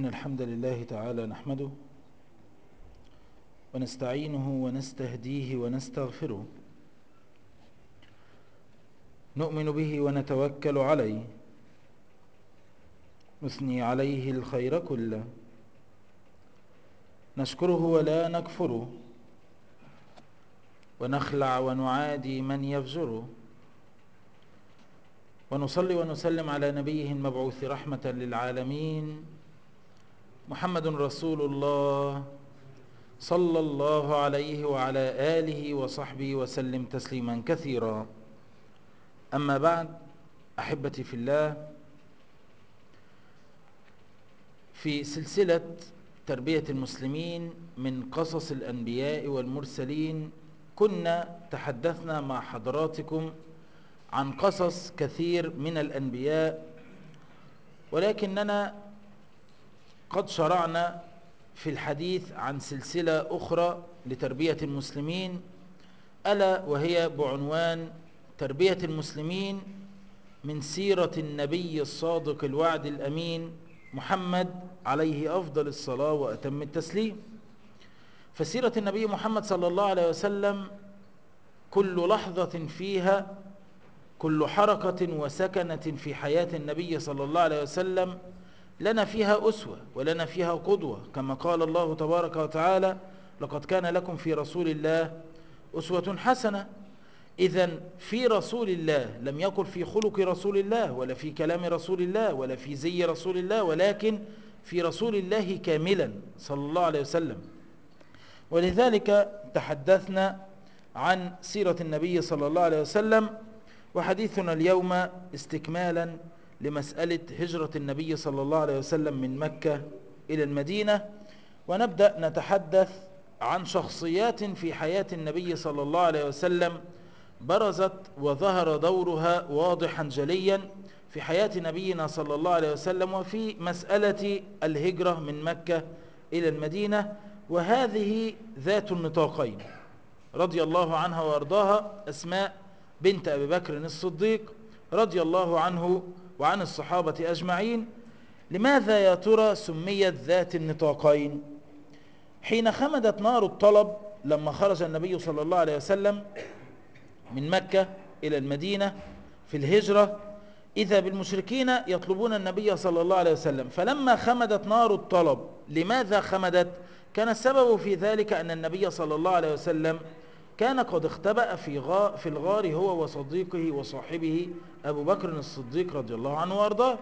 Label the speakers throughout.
Speaker 1: الحمد لله تعالى نحمده ونستعينه ونستهديه ونستغفره نؤمن به ونتوكل عليه نثني عليه الخير كله نشكره ولا نكفره ونخلع ونعادي من يفجره ونصلي ونسلم على نبيه المبعوث رحمة للعالمين محمد رسول الله صلى الله عليه وعلى آله وصحبه وسلم تسليما كثيرا أما بعد أحبتي في الله في سلسلة تربية المسلمين من قصص الأنبياء والمرسلين كنا تحدثنا مع حضراتكم عن قصص كثير من الأنبياء ولكننا قد شرعنا في الحديث عن سلسلة أخرى لتربية المسلمين ألا وهي بعنوان تربية المسلمين من سيرة النبي الصادق الوعد الأمين محمد عليه أفضل الصلاة وأتم التسليم فسيرة النبي محمد صلى الله عليه وسلم كل لحظة فيها كل حركة وسكنة في حياة النبي صلى الله عليه وسلم لنا فيها أسوة ولنا فيها قدوة كما قال الله تبارك وتعالى لقد كان لكم في رسول الله أسوة حسنة إذا في رسول الله لم يقل في خلق رسول الله ولا في كلام رسول الله ولا في زي رسول الله ولكن في رسول الله كاملا صلى الله عليه وسلم ولذلك تحدثنا عن سيرة النبي صلى الله عليه وسلم وحديثنا اليوم استكمالا لمسألة هجرة النبي صلى الله عليه وسلم من مكة إلى المدينة ونبدأ نتحدث عن شخصيات في حياة النبي صلى الله عليه وسلم برزت وظهر دورها واضحا جليا في حياة نبينا صلى الله عليه وسلم وفي مسألة الهجرة من مكة إلى المدينة وهذه ذات النطاقين رضي الله عنها وارضاها أسماء بنت أبي بكر الصديق رضي الله عنه وعن الصحابة أجمعين لماذا يا ترى سميت ذات النطاقين حين خمدت نار الطلب لما خرج النبي صلى الله عليه وسلم من مكة إلى المدينة في الهجرة إذا بالمشركين يطلبون النبي صلى الله عليه وسلم فلما خمدت نار الطلب لماذا خمدت كان السبب في ذلك أن النبي صلى الله عليه وسلم كان قد اختبأ في, غا في الغار هو وصديقه وصاحبه أبو بكر الصديق رضي الله عنه وارضاه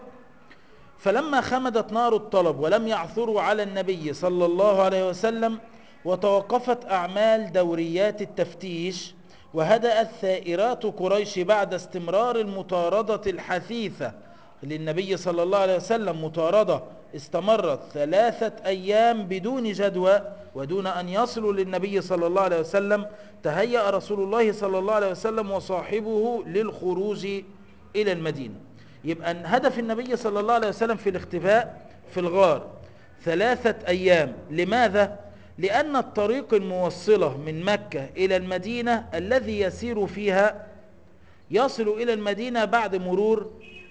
Speaker 1: فلما خمدت نار الطلب ولم يعثروا على النبي صلى الله عليه وسلم وتوقفت أعمال دوريات التفتيش وهدأت ثائرات قريش بعد استمرار المطاردة الحثيثة للنبي صلى الله عليه وسلم مطاردة استمرت ثلاثة أيام بدون جدوى ودون أن يصلوا للنبي صلى الله عليه وسلم تهيأ رسول الله صلى الله عليه وسلم وصاحبه للخروج إلى المدينة يبقى هدف النبي صلى الله عليه وسلم في الاختفاء في الغار ثلاثة أيام لماذا؟ لأن الطريق الموصلة من مكة إلى المدينة الذي يسير فيها يصل إلى المدينة بعد مرور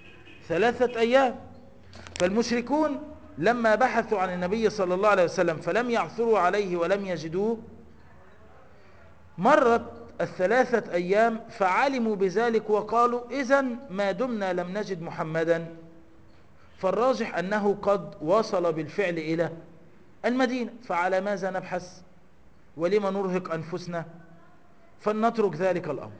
Speaker 1: ثلاثة أيام فالمشركون لما بحثوا عن النبي صلى الله عليه وسلم فلم يعثروا عليه ولم يجدوه مرت الثلاثة أيام فعلموا بذلك وقالوا إذا ما دمنا لم نجد محمدا فالراجح أنه قد وصل بالفعل إلى المدينة فعلى ماذا نبحث ولما نرهق أنفسنا فلنترك ذلك الأمر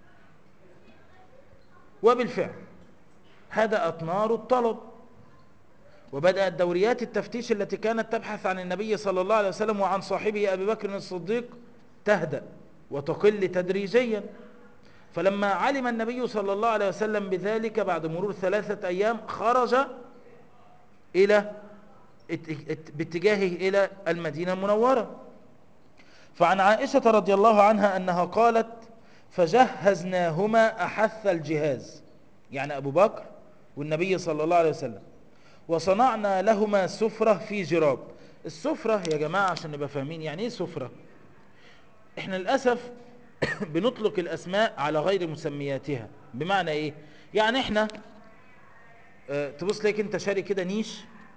Speaker 1: وبالفعل هدأت نار الطلب وبدأت دوريات التفتيش التي كانت تبحث عن النبي صلى الله عليه وسلم وعن صاحبه أبي بكر الصديق تهدأ وتقل تدريجيا فلما علم النبي صلى الله عليه وسلم بذلك بعد مرور ثلاثة أيام خرج إلى باتجاهه إلى المدينة المنورة فعن عائشة رضي الله عنها أنها قالت فجهزناهما أحث الجهاز يعني أبو بكر والنبي صلى الله عليه وسلم وصنعنا لهما سفرة في جراب السفرة يا جماعة عشان نبقى فاهمين يعني ايه سفرة احنا للأسف بنطلق الأسماء على غير مسمياتها بمعنى ايه يعني احنا اه تبص لك انت شاري كده نيش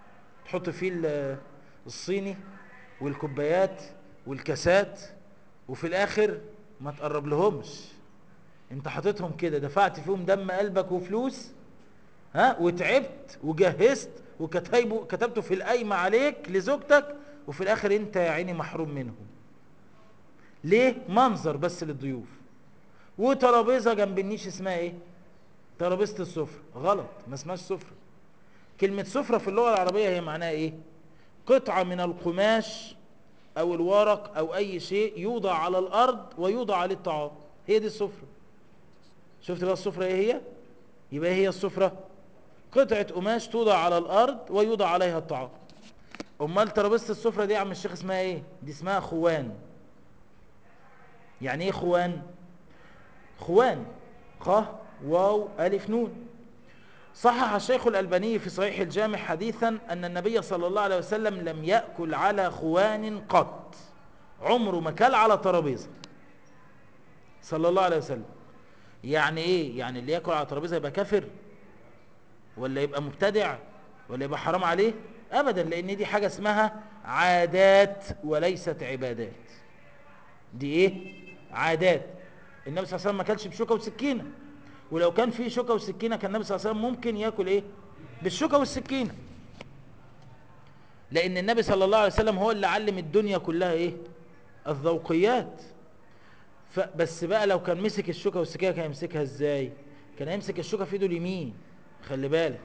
Speaker 1: تحط فيه ال- الصيني والكوبايات والكاسات وفي الاخر ما تقرب لهمش انت حاططهم كده دفعت فيهم دم قلبك وفلوس ها وتعبت وجهزت وكتبه كتبته في القايمه عليك لزوجتك وفي الاخر انت يا عيني محروم منهم ليه منظر بس للضيوف وترابيزه جنب النيش اسمها ايه ترابيزه السفره غلط ما اسمهاش سفره كلمه سفره في اللغه العربيه هي معناها ايه قطعه من القماش او الورق او اي شيء يوضع على الارض ويوضع عليه الطعام هي دي السفره شفت بقى السفره ايه هي يبقى ايه هي السفره قطعه قماش توضع على الارض ويوضع عليها الطعام امال ترابيزه السفره دي يا عم الشيخ اسمها ايه دي اسمها خوان يعني ايه خوان خوان خ واو الف نون صحح الشيخ الألباني في صحيح الجامع حديثا أن النبي صلى الله عليه وسلم لم يأكل على خوان قط عمره ما كل على ترابيزة صلى الله عليه وسلم يعني ايه يعني اللي ياكل على ترابيزة يبقى كافر ولا يبقى مبتدع ولا يبقى حرام عليه ابدا لان دي حاجة اسمها عادات وليست عبادات دي ايه عادات النبي صلى الله عليه وسلم ما كلش بشوكة وسكينة ولو كان في شوكة وسكينة كان النبي صلى الله عليه وسلم ممكن ياكل ايه بالشوكة والسكينة لان النبي صلى الله عليه وسلم هو اللي علم الدنيا كلها ايه الذوقيات فبس بقى لو كان مسك الشوكة والسكينة كان يمسكها ازاي كان يمسك الشوكة في ايده اليمين خلي بالك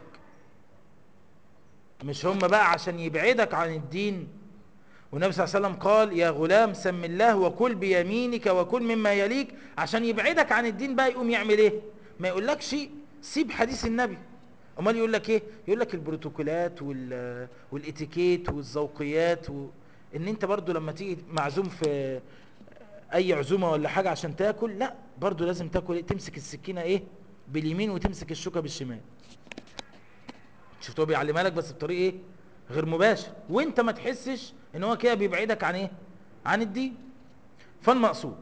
Speaker 1: مش هم بقى عشان يبعدك عن الدين والنبي صلى الله عليه وسلم قال يا غلام سم الله وكل بيمينك وكل مما يليك عشان يبعدك عن الدين بقى يقوم يعمل ايه ما يقولكش سيب حديث النبي امال يقول لك ايه يقول لك البروتوكولات وال والاتيكيت والذوقيات و... ان انت برضو لما تيجي معزوم في اي عزومه ولا حاجه عشان تاكل لا برضو لازم تاكل إيه؟ تمسك السكينه ايه باليمين وتمسك الشوكه بالشمال شفت هو بيعلمها لك بس بطريقه ايه غير مباشر وانت ما تحسش ان هو كده بيبعدك عن ايه عن الدين فالمقصود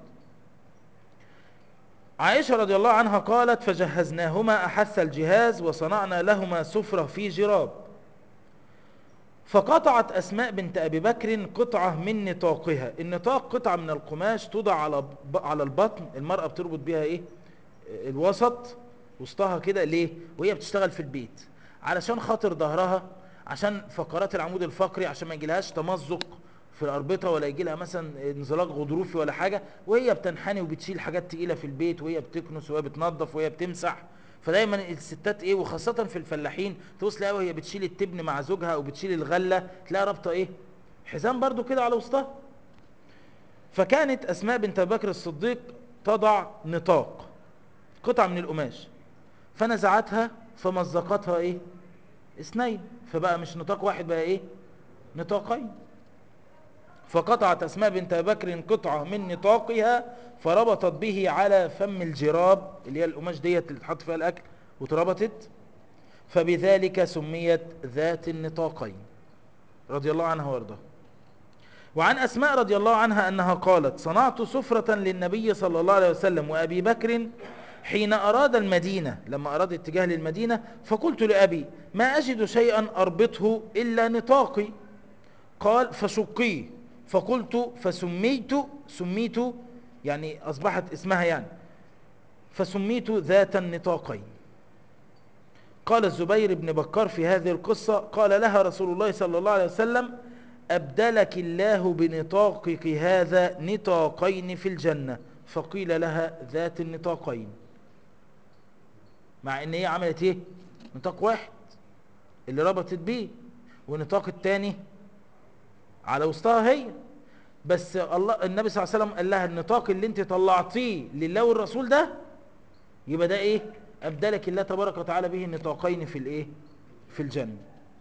Speaker 1: عائشة رضي الله عنها قالت فجهزناهما أحث الجهاز وصنعنا لهما سفرة في جراب فقطعت أسماء بنت أبي بكر قطعة من نطاقها النطاق قطعة من القماش توضع على على البطن المرأة بتربط بيها إيه الوسط وسطها كده ليه وهي بتشتغل في البيت علشان خاطر ظهرها عشان فقرات العمود الفقري عشان ما يجيلهاش تمزق في الأربطة ولا يجي لها مثلا انزلاق غضروفي ولا حاجة وهي بتنحني وبتشيل حاجات تقيلة في البيت وهي بتكنس وهي بتنظف وهي بتمسح فدايما الستات ايه وخاصة في الفلاحين توصل قوي وهي بتشيل التبن مع زوجها او بتشيل الغلة تلاقي رابطة ايه حزام برضو كده على وسطها فكانت اسماء بنت ابي بكر الصديق تضع نطاق قطعة من القماش فنزعتها فمزقتها ايه اثنين فبقى مش نطاق واحد بقى ايه نطاقين فقطعت أسماء بنت بكر قطعة من نطاقها فربطت به على فم الجراب اللي هي القماش ديت اللي تحط فيها الأكل وتربطت فبذلك سميت ذات النطاقين رضي الله عنها وارضاها وعن أسماء رضي الله عنها أنها قالت صنعت سفرة للنبي صلى الله عليه وسلم وأبي بكر حين أراد المدينة لما أراد اتجاه للمدينة فقلت لأبي ما أجد شيئا أربطه إلا نطاقي قال فشقيه فقلت فسميت سميت يعني أصبحت اسمها يعني فسميت ذات النطاقين قال الزبير بن بكار في هذه القصة قال لها رسول الله صلى الله عليه وسلم أبدلك الله بنطاقك هذا نطاقين في الجنة فقيل لها ذات النطاقين مع ان هي عملت ايه نطاق واحد اللي ربطت بيه والنطاق التاني على وسطها هي بس الله النبي صلى الله عليه وسلم قال لها النطاق اللي انت طلعتيه لله والرسول ده يبقى ده ايه ابدلك الله تبارك وتعالى به نطاقين في الايه في الجنه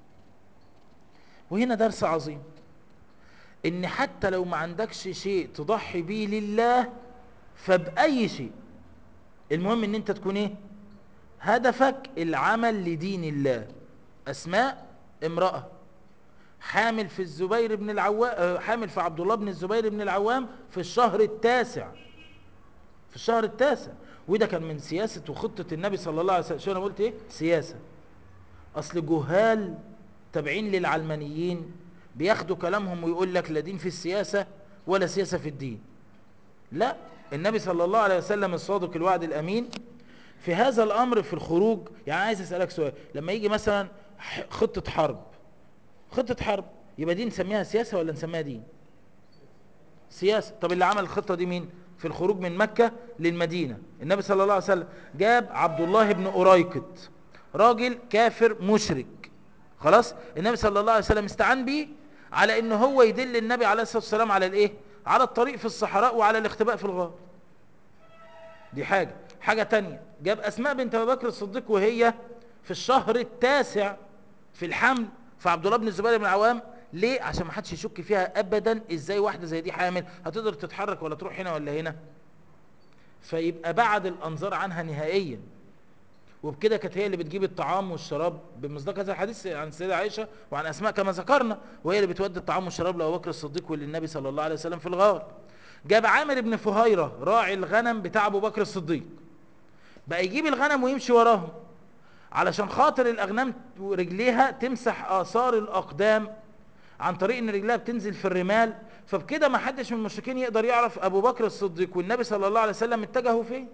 Speaker 1: وهنا درس عظيم ان حتى لو ما عندكش شيء تضحي به لله فبأي شيء المهم ان انت تكون ايه هدفك العمل لدين الله اسماء امرأة حامل في الزبير بن العوام حامل في عبد الله بن الزبير بن العوام في الشهر التاسع في الشهر التاسع وده كان من سياسة وخطة النبي صلى الله عليه وسلم شو انا قلت ايه سياسة اصل جهال تابعين للعلمانيين بياخدوا كلامهم ويقول لك لا دين في السياسة ولا سياسة في الدين لا النبي صلى الله عليه وسلم الصادق الوعد الأمين في هذا الأمر في الخروج يعني عايز أسألك سؤال لما يجي مثلا خطة حرب خطة حرب يبقى دي نسميها سياسة ولا نسميها دين سياسة طب اللي عمل الخطة دي مين في الخروج من مكة للمدينة النبي صلى الله عليه وسلم جاب عبد الله بن أريكت راجل كافر مشرك خلاص النبي صلى الله عليه وسلم استعان بيه على ان هو يدل النبي عليه الصلاة والسلام على الايه على الطريق في الصحراء وعلى الاختباء في الغار دي حاجة حاجة تانية جاب اسماء بنت ابي بكر الصديق وهي في الشهر التاسع في الحمل فعبد الله بن الزبير بن العوام ليه عشان ما حدش يشك فيها ابدا ازاي واحده زي دي حامل هتقدر تتحرك ولا تروح هنا ولا هنا فيبقى بعد الانظار عنها نهائيا وبكده كانت هي اللي بتجيب الطعام والشراب بمصداق هذا الحديث عن السيده عائشه وعن اسماء كما ذكرنا وهي اللي بتودي الطعام والشراب لابو بكر الصديق وللنبي صلى الله عليه وسلم في الغار جاب عامر بن فهيره راعي الغنم بتاع ابو بكر الصديق بقى يجيب الغنم ويمشي وراهم علشان خاطر الاغنام رجليها تمسح اثار الاقدام عن طريق ان رجلها بتنزل في الرمال فبكده ما حدش من المشركين يقدر يعرف ابو بكر الصديق والنبي صلى الله عليه وسلم اتجهوا فين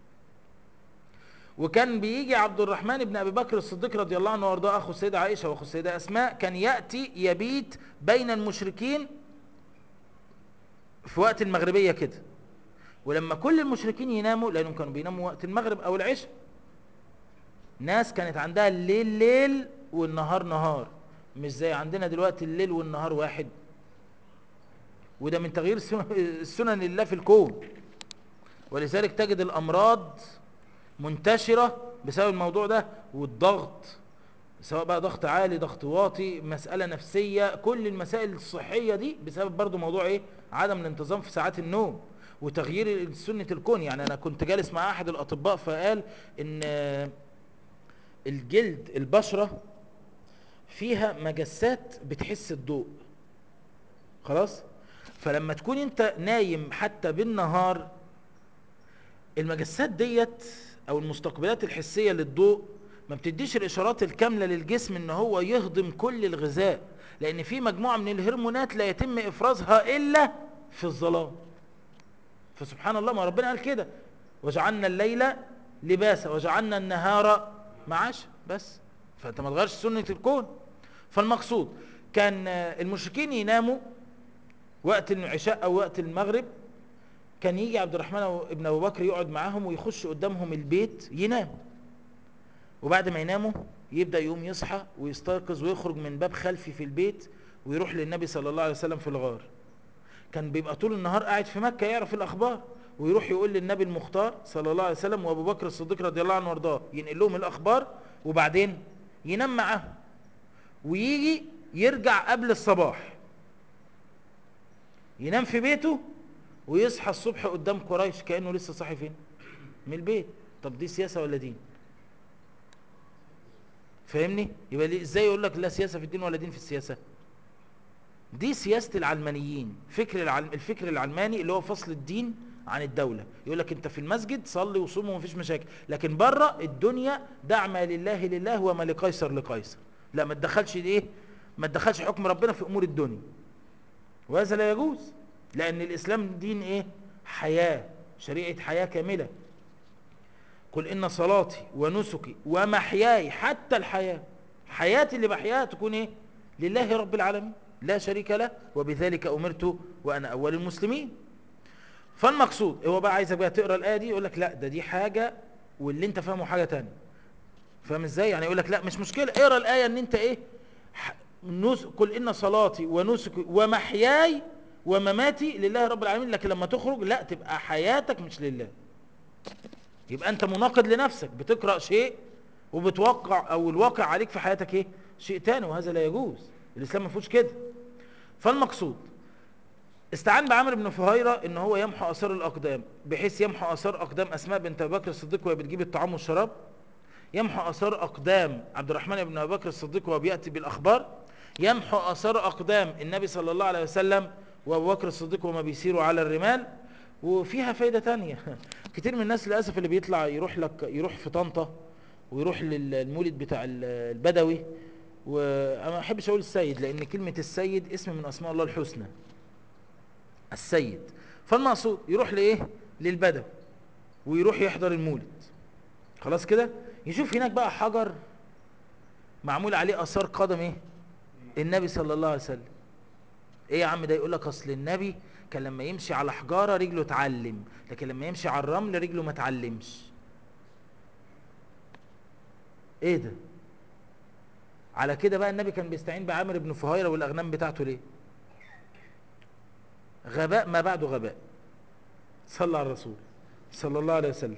Speaker 1: وكان بيجي عبد الرحمن بن ابي بكر الصديق رضي الله عنه وارضاه اخو السيده عائشه واخو السيده اسماء كان ياتي يبيت بين المشركين في وقت المغربيه كده ولما كل المشركين يناموا لانهم كانوا بيناموا وقت المغرب او العشاء ناس كانت عندها الليل ليل والنهار نهار مش زي عندنا دلوقتي الليل والنهار واحد وده من تغيير السنن الله في الكون ولذلك تجد الامراض منتشرة بسبب الموضوع ده والضغط سواء بقى ضغط عالي ضغط واطي مسألة نفسية كل المسائل الصحية دي بسبب برضو موضوع ايه عدم الانتظام في ساعات النوم وتغيير سنة الكون يعني انا كنت جالس مع احد الاطباء فقال ان الجلد البشرة فيها مجسات بتحس الضوء خلاص فلما تكون انت نايم حتى بالنهار المجسات ديت او المستقبلات الحسية للضوء ما بتديش الاشارات الكاملة للجسم ان هو يهضم كل الغذاء لان في مجموعة من الهرمونات لا يتم افرازها الا في الظلام فسبحان الله ما ربنا قال كده وجعلنا الليل لباسا وجعلنا النهار معاشا بس فانت ما تغيرش سنة الكون فالمقصود كان المشركين يناموا وقت العشاء او وقت المغرب كان يجي عبد الرحمن ابن ابو بكر يقعد معاهم ويخش قدامهم البيت ينام وبعد ما يناموا يبدا يقوم يصحى ويستيقظ ويخرج من باب خلفي في البيت ويروح للنبي صلى الله عليه وسلم في الغار كان بيبقى طول النهار قاعد في مكه يعرف الاخبار ويروح يقول للنبي المختار صلى الله عليه وسلم وابو بكر الصديق رضي الله عنه وارضاه ينقل لهم الاخبار وبعدين ينام معاهم ويجي يرجع قبل الصباح ينام في بيته ويصحى الصبح قدام قريش كأنه لسه صاحي فين من البيت طب دي سياسة ولا دين فاهمني يبقى ليه ازاي يقول لك لا سياسة في الدين ولا دين في السياسة دي سياسة العلمانيين فكر العلم الفكر العلماني اللي هو فصل الدين عن الدولة يقول لك انت في المسجد صلي وصوم ومفيش مشاكل لكن بره الدنيا دع ما لله لله وما لقيصر لقيصر لا ما تدخلش ايه ما تدخلش حكم ربنا في امور الدنيا وهذا لا يجوز لان الاسلام دين ايه حياة شريعة حياة كاملة قل ان صلاتي ونسكي ومحياي حتى الحياة حياتي اللي بحياها تكون ايه لله رب العالمين لا شريك له وبذلك امرت وانا اول المسلمين فالمقصود هو بقى عايزك بقى تقرا الايه دي يقول لك لا ده دي حاجه واللي انت فاهمه حاجه تانية فاهم ازاي يعني يقول لك لا مش مشكله اقرا الايه ان انت ايه نس... قل ان صلاتي ونسكي ومحياي ومماتي لله رب العالمين لكن لما تخرج لا تبقى حياتك مش لله يبقى انت مناقض لنفسك بتقرا شيء وبتوقع او الواقع عليك في حياتك ايه شيء تاني وهذا لا يجوز الاسلام ما فيهوش كده فالمقصود استعان بعمر بن فهيرة ان هو يمحو اثار الاقدام بحيث يمحو اثار اقدام اسماء بنت ابي بكر الصديق وهي بتجيب الطعام والشراب يمحو اثار اقدام عبد الرحمن بن ابي بكر الصديق وهو بياتي بالاخبار يمحو اثار اقدام النبي صلى الله عليه وسلم وابو بكر الصديق وما بيسيروا على الرمال وفيها فايدة تانية كتير من الناس للأسف اللي بيطلع يروح لك يروح في طنطا ويروح للمولد بتاع البدوي وانا ما احبش اقول السيد لان كلمة السيد اسم من اسماء الله الحسنى السيد فالمقصود يروح لايه للبدو ويروح يحضر المولد خلاص كده يشوف هناك بقى حجر معمول عليه اثار قدم ايه النبي صلى الله عليه وسلم ايه يا عم ده يقول لك اصل النبي كان لما يمشي على حجاره رجله اتعلم لكن لما يمشي على الرمل رجله ما اتعلمش ايه ده على كده بقى النبي كان بيستعين بعامر بن فهيرة والاغنام بتاعته ليه غباء ما بعده غباء صلى على الرسول صلى الله عليه وسلم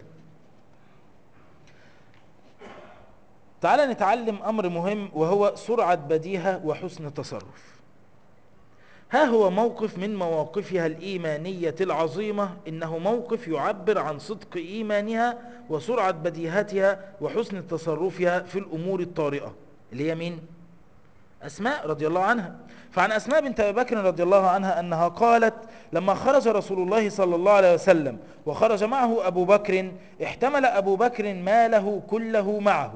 Speaker 1: تعال نتعلم امر مهم وهو سرعة بديهة وحسن تصرف ها هو موقف من مواقفها الإيمانية العظيمة إنه موقف يعبر عن صدق إيمانها وسرعة بديهتها وحسن تصرفها في الأمور الطارئة اللي هي مين؟ أسماء رضي الله عنها فعن أسماء بنت أبي بكر رضي الله عنها أنها قالت لما خرج رسول الله صلى الله عليه وسلم وخرج معه أبو بكر احتمل أبو بكر ماله كله معه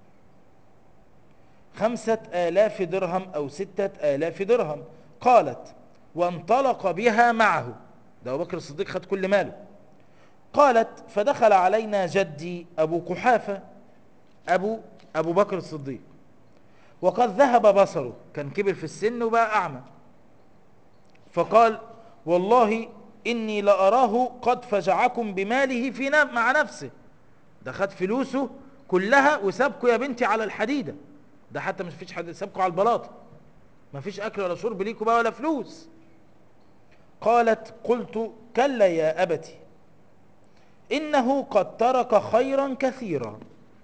Speaker 1: خمسة آلاف درهم أو ستة آلاف درهم قالت وانطلق بها معه ده أبو بكر الصديق خد كل ماله قالت فدخل علينا جدي أبو قحافة أبو, أبو بكر الصديق وقد ذهب بصره كان كبر في السن وبقى أعمى فقال والله إني لأراه قد فجعكم بماله في مع نفسه ده خد فلوسه كلها وسابكوا يا بنتي على الحديدة ده حتى مش فيش حد سابكوا على البلاطة ما فيش أكل ولا شرب ليكوا بقى ولا فلوس قالت قلت كلا يا أبتي إنه قد ترك خيرا كثيرا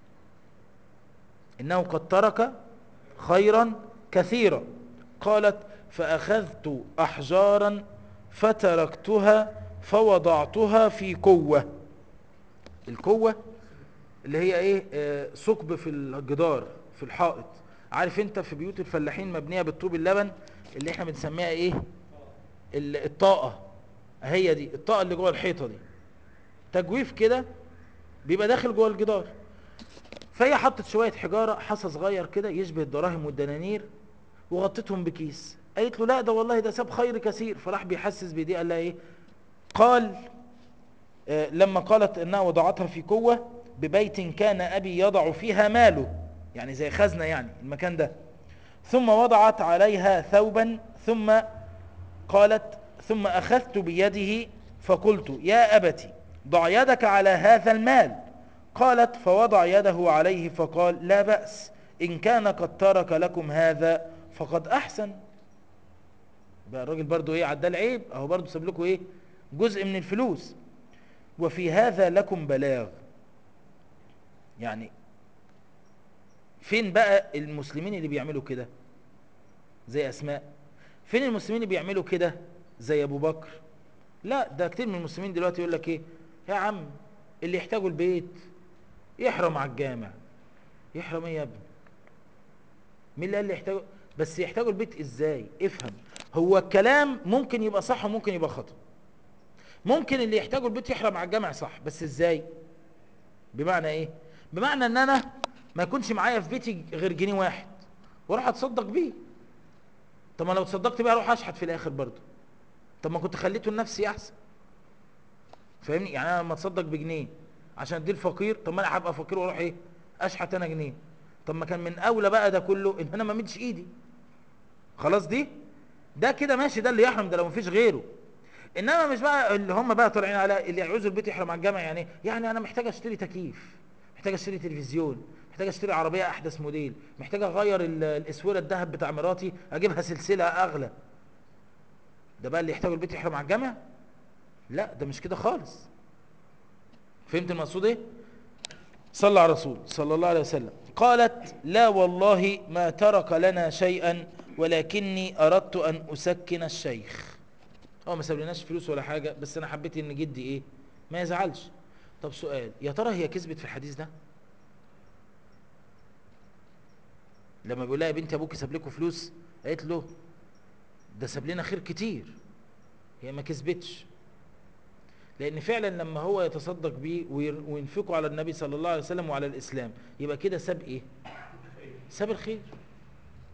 Speaker 1: إنه قد ترك خيرا كثيرا قالت فأخذت أحجارا فتركتها فوضعتها في كوة الكوة اللي هي ايه آه ثقب في الجدار في الحائط عارف انت في بيوت الفلاحين مبنية بالطوب اللبن اللي احنا بنسميها ايه الطاقة هي دي الطاقة اللي جوه الحيطة دي تجويف كده بيبقى داخل جوه الجدار فهي حطت شوية حجارة حصى صغير كده يشبه الدراهم والدنانير وغطتهم بكيس قالت له لا ده والله ده ساب خير كثير فراح بيحسس بيدي قال لها ايه قال آه لما قالت انها وضعتها في كوة ببيت كان ابي يضع فيها ماله يعني زي خزنة يعني المكان ده ثم وضعت عليها ثوبا ثم قالت ثم اخذت بيده فقلت يا ابتي ضع يدك على هذا المال قالت فوضع يده عليه فقال لا بأس إن كان قد ترك لكم هذا فقد أحسن بقى الراجل برضو ايه عدى العيب اهو برضو ساب لكم ايه جزء من الفلوس وفي هذا لكم بلاغ يعني فين بقى المسلمين اللي بيعملوا كده زي اسماء فين المسلمين اللي بيعملوا كده زي ابو بكر لا ده كتير من المسلمين دلوقتي يقول لك ايه يا عم اللي يحتاجوا البيت يحرم على الجامع يحرم ايه يا ابني مين اللي قال لي يحتاجوا بس يحتاجوا البيت ازاي افهم هو الكلام ممكن يبقى صح وممكن يبقى خطأ ممكن اللي يحتاجوا البيت يحرم على الجامع صح بس ازاي بمعنى ايه بمعنى ان انا ما يكونش معايا في بيتي غير جنيه واحد واروح اتصدق بيه طب ما لو تصدقت بيه اروح اشحت في الاخر برضه طب ما كنت خليته لنفسي احسن فاهمني يعني انا لما اتصدق بجنيه عشان اديه الفقير طب ما انا هبقى فقير واروح ايه اشحت انا جنيه طب ما كان من اولى بقى ده كله ان انا ما مدش ايدي خلاص دي ده كده ماشي ده اللي يحرم ده لو مفيش غيره انما مش بقى اللي هم بقى طالعين على اللي يعوزوا البيت يحرم على الجامع يعني يعني انا محتاج اشتري تكييف محتاج اشتري تلفزيون محتاج اشتري عربيه احدث موديل محتاج اغير الاسوره الذهب بتاع مراتي اجيبها سلسله اغلى ده بقى اللي يحتاجوا البيت يحرم على الجامع لا ده مش كده خالص فهمت المقصود ايه صلى على الرسول صلى الله عليه وسلم قالت لا والله ما ترك لنا شيئا ولكني اردت ان اسكن الشيخ هو ما سابلناش فلوس ولا حاجه بس انا حبيت ان جدي ايه ما يزعلش طب سؤال يا ترى هي كسبت في الحديث ده لما بيقول لها يا بنتي ابوك ساب لكم فلوس قالت له ده ساب لنا خير كتير هي ما كسبتش لان فعلا لما هو يتصدق بيه وينفقه على النبي صلى الله عليه وسلم وعلى الاسلام يبقى كده ساب ايه ساب الخير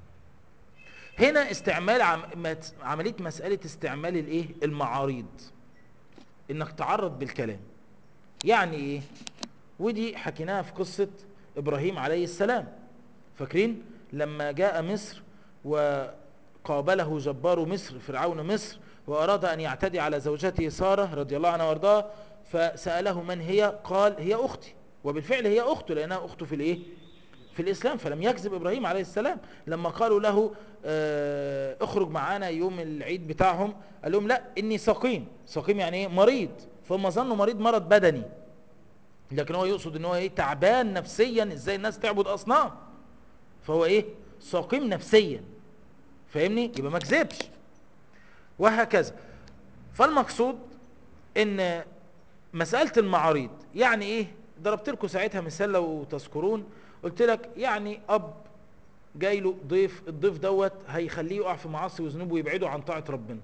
Speaker 1: هنا استعمال عم... مت- عملية مسألة استعمال الايه المعاريض انك تعرض بالكلام يعني ايه ودي حكيناها في قصة ابراهيم عليه السلام فاكرين لما جاء مصر وقابله جبار مصر فرعون مصر واراد ان يعتدي على زوجته سارة رضي الله عنها وارضاها فسأله من هي قال هي اختي وبالفعل هي اخته لانها اخته في الايه في الإسلام فلم يكذب إبراهيم عليه السلام لما قالوا له آه، اخرج معانا يوم العيد بتاعهم قال لهم لا إني سقيم سقيم يعني إيه مريض فهم ظنوا مريض مرض بدني لكن هو يقصد ان هو ايه تعبان نفسيا ازاي الناس تعبد اصنام فهو ايه سقيم نفسيا فاهمني يبقى ما كذبش وهكذا فالمقصود ان مسألة المعاريض يعني ايه ضربت لكم ساعتها مثال لو تذكرون قلت لك يعني اب جاي له ضيف الضيف دوت هيخليه يقع في معاصي وذنوب ويبعده عن طاعة ربنا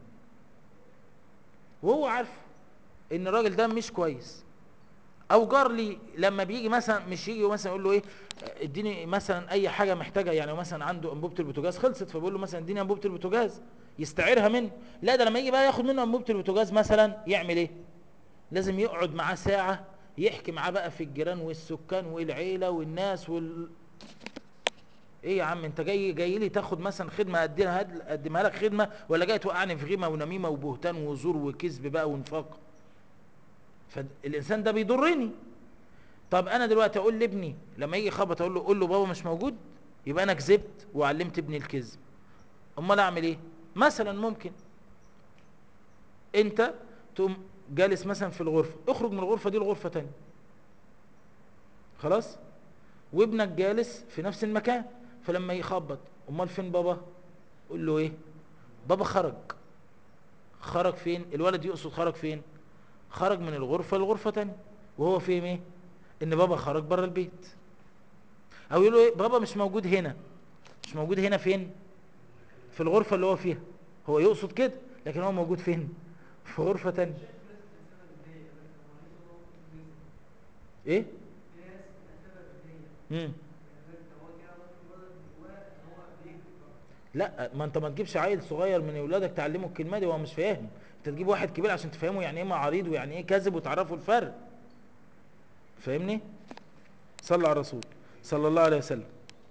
Speaker 1: وهو عارف ان الراجل ده مش كويس او جار لي لما بيجي مثلا مش يجي مثلا يقول له ايه اديني مثلا اي حاجه محتاجه يعني مثلا عنده انبوبه البوتاجاز خلصت فبيقول له مثلا اديني انبوبه البوتاجاز يستعيرها منه لا ده لما يجي بقى ياخد منه انبوبه البوتاجاز مثلا يعمل ايه لازم يقعد معاه ساعه يحكي معاه بقى في الجيران والسكان والعيله والناس وال ايه يا عم انت جاي جاي لي تاخد مثلا خدمه اديها اقدمها لك خدمه ولا جاي توقعني في غيمه ونميمه وبهتان وزور وكذب بقى ونفاق فالانسان ده بيضرني طب انا دلوقتي اقول لابني لما يجي يخبط اقول له قول له بابا مش موجود يبقى انا كذبت وعلمت ابني الكذب امال اعمل ايه مثلا ممكن انت تقوم جالس مثلا في الغرفه اخرج من الغرفه دي لغرفه تانية خلاص وابنك جالس في نفس المكان فلما يخبط امال فين بابا قول له ايه بابا خرج خرج فين الولد يقصد خرج فين خرج من الغرفة لغرفة تانية وهو فهم ايه ان بابا خرج بره البيت او يقول له ايه بابا مش موجود هنا مش موجود هنا فين في الغرفة اللي هو فيها هو يقصد كده لكن هو موجود فين في غرفة تانية ايه مم. لا ما انت ما تجيبش عيل صغير من اولادك تعلمه الكلمه دي وهو مش فاهم انت تجيب واحد كبير عشان تفهمه يعني ايه معاريض ويعني ايه كذب وتعرفوا الفرق فاهمني صلى على الرسول صلى الله عليه وسلم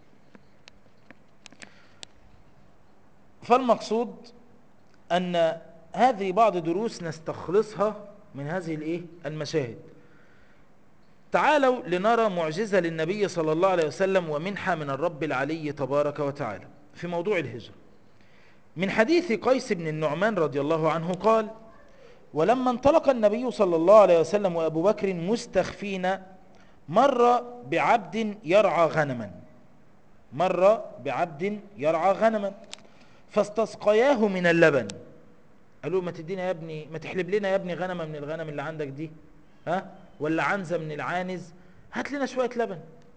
Speaker 1: فالمقصود ان هذه بعض دروس نستخلصها من هذه الايه المشاهد تعالوا لنرى معجزة للنبي صلى الله عليه وسلم ومنحة من الرب العلي تبارك وتعالى في موضوع الهجرة من حديث قيس بن النعمان رضي الله عنه قال ولما انطلق النبي صلى الله عليه وسلم وأبو بكر مستخفين مر بعبد يرعى غنما مر بعبد يرعى غنما فاستسقياه من اللبن قالوا ما تدينا يا ابني ما تحلب لنا يا ابني غنمة من الغنم اللي عندك دي ها ولا عنزة من العانز هات لنا شوية لبن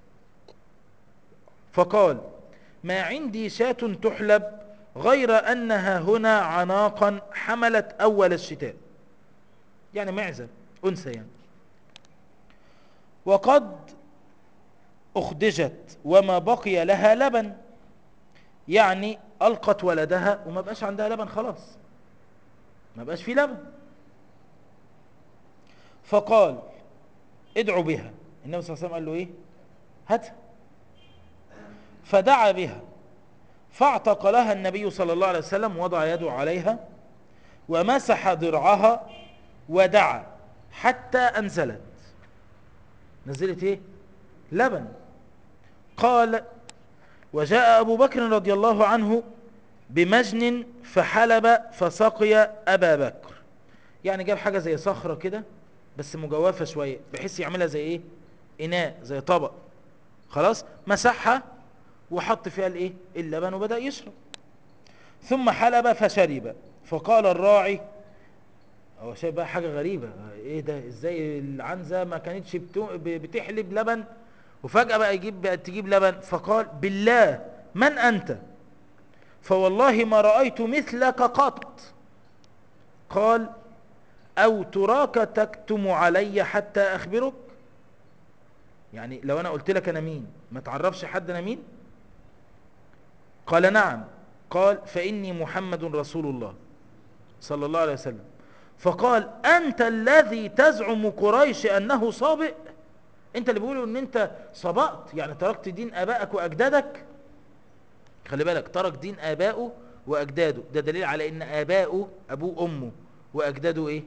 Speaker 1: فقال ما عندي شاة تحلب غير أنها هنا عناقا حملت أول الشتاء يعني معزة أنثى يعني وقد أخدجت وما بقي لها لبن يعني ألقت ولدها وما بقاش عندها لبن خلاص ما بقاش في لبن فقال ادعوا بها النبي صلى الله عليه وسلم قال له ايه هاتها فدعا بها فاعتق لها النبي صلى الله عليه وسلم وضع يده عليها ومسح ضرعها ودعا حتى أنزلت نزلت ايه لبن قال وجاء أبو بكر رضي الله عنه بمجن فحلب فسقي أبا بكر يعني جاب حاجة زي صخرة كده بس مجوفة شوية بحيث يعملها زي ايه اناء زي طبق خلاص مسحها وحط فيها الايه اللبن وبدأ يشرب ثم حلب فشرب فقال الراعي هو شايف بقى حاجة غريبة ايه ده ازاي العنزة ما كانتش بتحلب لبن وفجأة بقى يجيب بقى تجيب لبن فقال بالله من أنت فوالله ما رأيت مثلك قط قال أو تراك تكتم علي حتى أخبرك يعني لو أنا قلت لك أنا مين ما تعرفش حد أنا مين قال نعم قال فإني محمد رسول الله صلى الله عليه وسلم فقال أنت الذي تزعم قريش أنه صابئ أنت اللي بيقولوا أن أنت صبأت يعني تركت دين آبائك وأجدادك خلي بالك ترك دين آبائه وأجداده ده دليل على أن آبائه أبوه أمه وأجداده إيه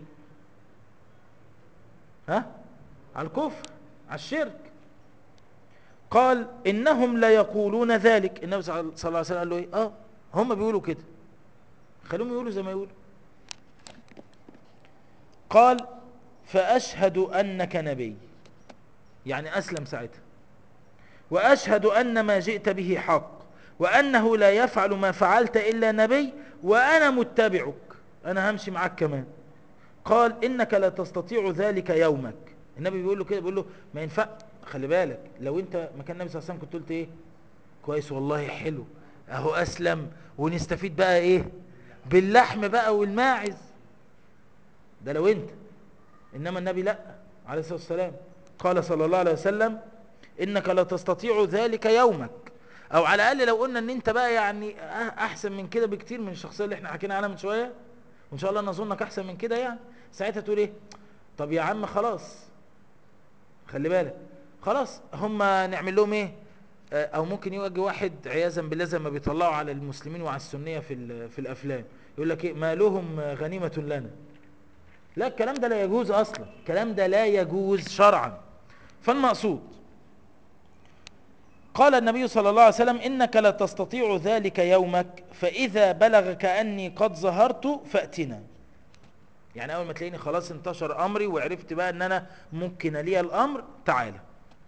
Speaker 1: ها على الكفر على الشرك قال إنهم لا يقولون ذلك النبي صلى الله عليه وسلم قال له إيه آه هم بيقولوا كده خليهم يقولوا زي ما يقولوا قال فأشهد أنك نبي يعني أسلم ساعتها وأشهد أن ما جئت به حق وأنه لا يفعل ما فعلت إلا نبي وأنا متبعك أنا همشي معك كمان قال إنك لا تستطيع ذلك يومك النبي بيقول له كده بيقول له ما ينفع خلي بالك لو انت مكان النبي صلى الله عليه وسلم كنت قلت ايه كويس والله حلو اهو اسلم ونستفيد بقى ايه باللحم بقى والماعز ده لو انت انما النبي لا عليه الصلاه والسلام قال صلى الله عليه وسلم انك لا تستطيع ذلك يومك او على الاقل لو قلنا ان انت بقى يعني احسن من كده بكتير من الشخصيه اللي احنا حكينا عنها من شويه وان شاء الله نظنك احسن من كده يعني ساعتها تقول ايه طب يا عم خلاص خلي بالك خلاص هم نعمل لهم ايه او ممكن يجي واحد عياذا بالله زي ما بيطلعوا على المسلمين وعلى السنيه في في الافلام يقول لك ايه ما لهم غنيمه لنا لا الكلام ده لا يجوز اصلا الكلام ده لا يجوز شرعا فالمقصود قال النبي صلى الله عليه وسلم إنك لا تستطيع ذلك يومك فإذا بلغك أني قد ظهرت فأتنا يعني أول ما تلاقيني خلاص انتشر أمري وعرفت بقى أن أنا ممكن لي الأمر تعالى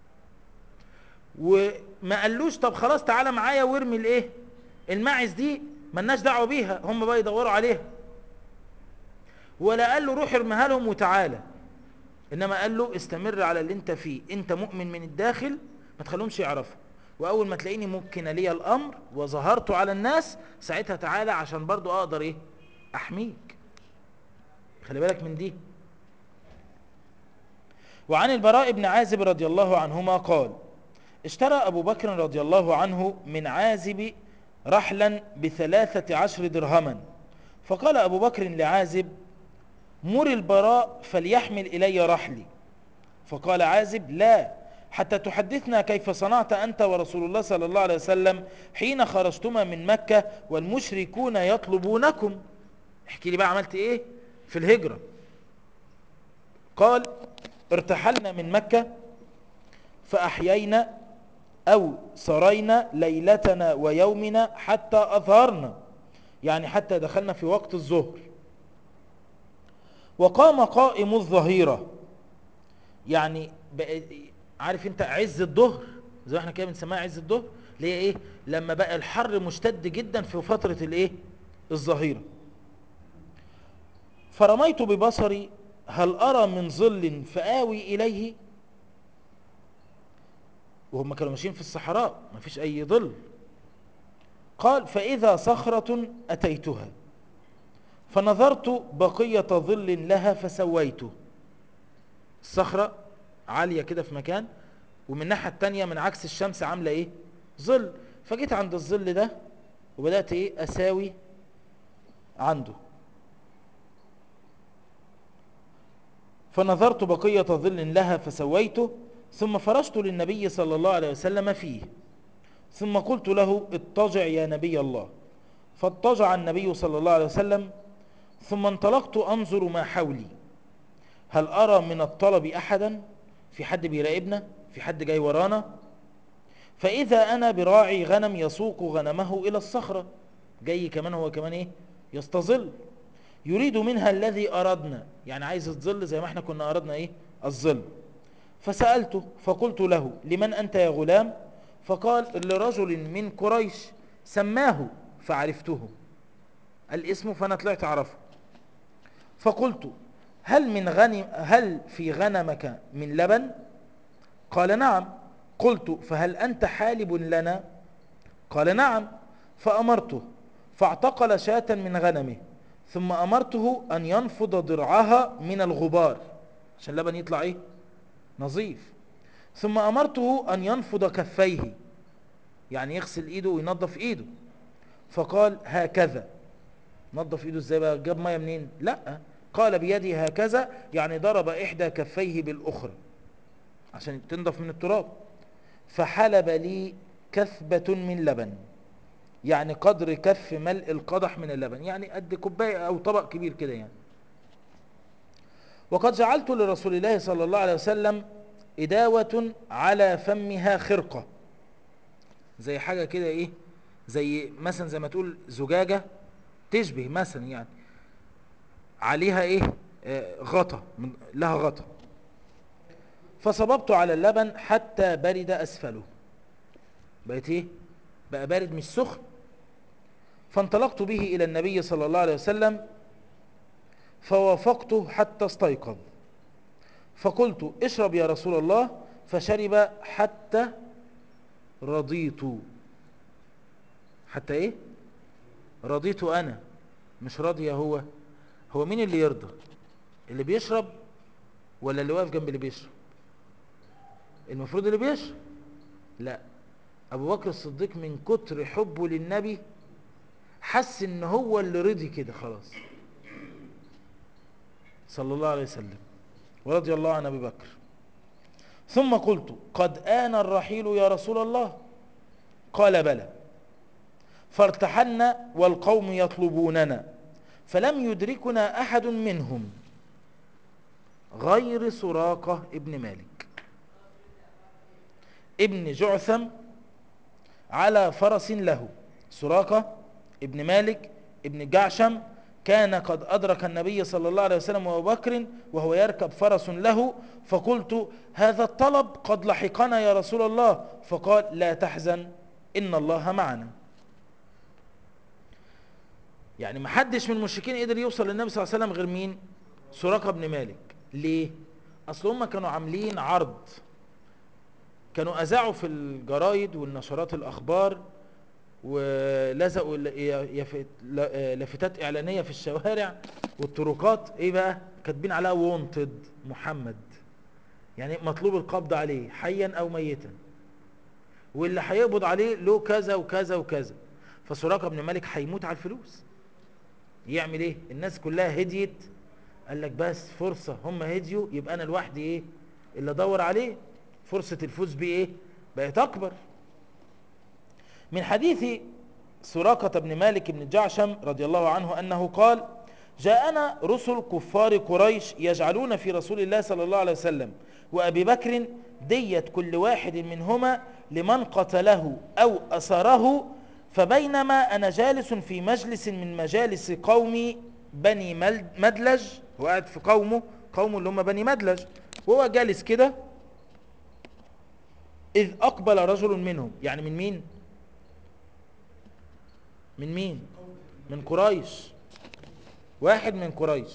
Speaker 1: وما قالوش طب خلاص تعالى معايا وارمي الايه الماعز دي ملناش دعوه بيها هم بقى يدوروا عليها ولا قال له روح ارميها لهم وتعالى انما قال له استمر على اللي انت فيه انت مؤمن من الداخل ما تخليهمش يعرفوا واول ما تلاقيني ممكن لي الامر وظهرت على الناس ساعتها تعالى عشان برضو اقدر ايه احميك خلي بالك من دي وعن البراء بن عازب رضي الله عنهما قال اشترى أبو بكر رضي الله عنه من عازب رحلا بثلاثة عشر درهما فقال أبو بكر لعازب مر البراء فليحمل إلي رحلي فقال عازب لا حتى تحدثنا كيف صنعت أنت ورسول الله صلى الله عليه وسلم حين خرجتما من مكة والمشركون يطلبونكم احكي لي بقى عملت ايه في الهجرة قال ارتحلنا من مكة فأحيينا أو سرينا ليلتنا ويومنا حتى أظهرنا يعني حتى دخلنا في وقت الظهر وقام قائم الظهيرة يعني عارف انت عز الظهر زي ما احنا كده بنسميها عز الظهر اللي هي ايه لما بقى الحر مشتد جدا في فترة الايه الظهيرة فرميت ببصري هل أرى من ظل فآوي إليه وهم كانوا ماشيين في الصحراء ما فيش أي ظل قال فإذا صخرة أتيتها فنظرت بقية ظل لها فسويته الصخرة عالية كده في مكان ومن الناحية التانية من عكس الشمس عاملة ايه ظل فجيت عند الظل ده وبدأت ايه أساوي عنده فنظرت بقية ظل لها فسويته ثم فرشت للنبي صلى الله عليه وسلم فيه ثم قلت له اضطجع يا نبي الله فاضطجع النبي صلى الله عليه وسلم ثم انطلقت أنظر ما حولي هل أرى من الطلب أحدا في حد بيراقبنا في حد جاي ورانا فإذا أنا براعي غنم يسوق غنمه إلى الصخرة جاي كمان هو كمان إيه يستظل يريد منها الذي أردنا يعني عايز الظل زي ما احنا كنا أردنا إيه الظل فسألته فقلت له لمن أنت يا غلام فقال لرجل من قريش سماه فعرفته الاسم فأنا طلعت أعرفه فقلت هل من غنم هل في غنمك من لبن قال نعم قلت فهل أنت حالب لنا قال نعم فأمرته فاعتقل شاة من غنمه ثم أمرته أن ينفض ضرعها من الغبار عشان اللبن يطلع إيه نظيف ثم أمرته أن ينفض كفيه يعني يغسل إيده وينظف إيده فقال هكذا نظف ايده ازاي بقى جاب ميه منين لا قال بيدي هكذا يعني ضرب احدى كفيه بالاخرى عشان تنضف من التراب فحلب لي كثبة من لبن يعني قدر كف ملء القدح من اللبن يعني قد كوبايه او طبق كبير كده يعني وقد جعلت لرسول الله صلى الله عليه وسلم إداوة على فمها خرقة زي حاجة كده ايه زي مثلا زي ما تقول زجاجة تشبه مثلا يعني عليها ايه آه غطا من لها غطا فصببت على اللبن حتى برد اسفله بقيت ايه بقى بارد مش سخن فانطلقت به الى النبي صلى الله عليه وسلم فوافقته حتى استيقظ فقلت اشرب يا رسول الله فشرب حتى رضيت حتى ايه رضيت انا مش راضي هو هو مين اللي يرضى اللي بيشرب ولا اللي واقف جنب اللي بيشرب المفروض اللي بيشرب لا ابو بكر الصديق من كتر حبه للنبي حس ان هو اللي رضي كده خلاص صلى الله عليه وسلم ورضي الله عن ابي بكر ثم قلت قد آن الرحيل يا رسول الله قال بلى فارتحلنا والقوم يطلبوننا فلم يدركنا أحد منهم غير سراقة ابن مالك ابن جعثم على فرس له سراقة ابن مالك ابن جعشم كان قد أدرك النبي صلى الله عليه وسلم وابو بكر وهو يركب فرس له فقلت هذا الطلب قد لحقنا يا رسول الله فقال لا تحزن إن الله معنا يعني ما حدش من المشركين قدر يوصل للنبي صلى الله عليه وسلم غير مين سراقة بن مالك ليه أصل هم كانوا عاملين عرض كانوا أذاعوا في الجرايد والنشرات الأخبار ولزقوا لافتات إعلانية في الشوارع والطرقات إيه بقى كاتبين عليها وونتد محمد يعني مطلوب القبض عليه حيا أو ميتا واللي هيقبض عليه له كذا وكذا وكذا فسراقة بن مالك هيموت على الفلوس يعمل ايه الناس كلها هديت قال لك بس فرصة هم هديوا يبقى انا لوحدي ايه اللي ادور عليه فرصة الفوز بيه ايه بقت اكبر من حديث سراقة بن مالك بن جعشم رضي الله عنه انه قال جاءنا رسل كفار قريش يجعلون في رسول الله صلى الله عليه وسلم وابي بكر دية كل واحد منهما لمن قتله او اسره فبينما أنا جالس في مجلس من مجالس قوم بني مدلج هو قاعد في قومه قوم اللي هم بني مدلج وهو جالس كده إذ أقبل رجل منهم يعني من مين من مين من قريش واحد من قريش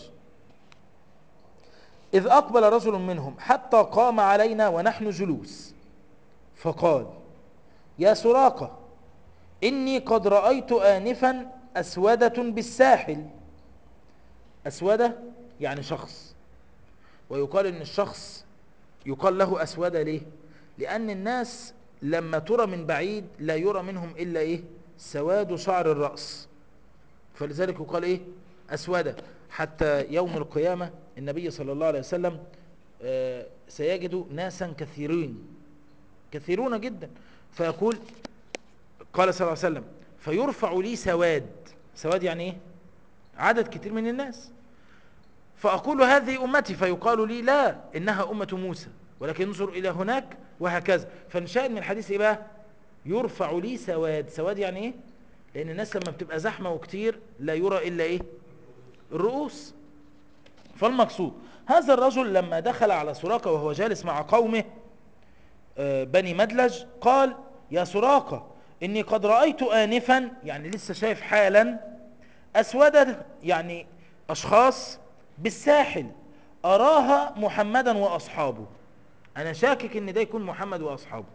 Speaker 1: إذ أقبل رجل منهم حتى قام علينا ونحن جلوس فقال يا سراقه إني قد رأيت آنفا أسودة بالساحل أسودة يعني شخص ويقال إن الشخص يقال له أسودة ليه لأن الناس لما ترى من بعيد لا يرى منهم إلا إيه سواد شعر الرأس فلذلك يقال إيه أسودة حتى يوم القيامة النبي صلى الله عليه وسلم سيجد ناسا كثيرين كثيرون جدا فيقول قال صلى الله عليه وسلم فيرفع لي سواد سواد يعني ايه عدد كتير من الناس فأقول هذه أمتي فيقال لي لا إنها أمة موسى ولكن انظر إلى هناك وهكذا فنشاهد من الحديث إيه بقى يرفع لي سواد سواد يعني إيه لأن الناس لما بتبقى زحمة وكتير لا يرى إلا إيه الرؤوس فالمقصود هذا الرجل لما دخل على سراقة وهو جالس مع قومه بني مدلج قال يا سراقة إني قد رأيت آنفا يعني لسه شايف حالا أسودة يعني أشخاص بالساحل أراها محمدا وأصحابه أنا شاكك إن ده يكون محمد وأصحابه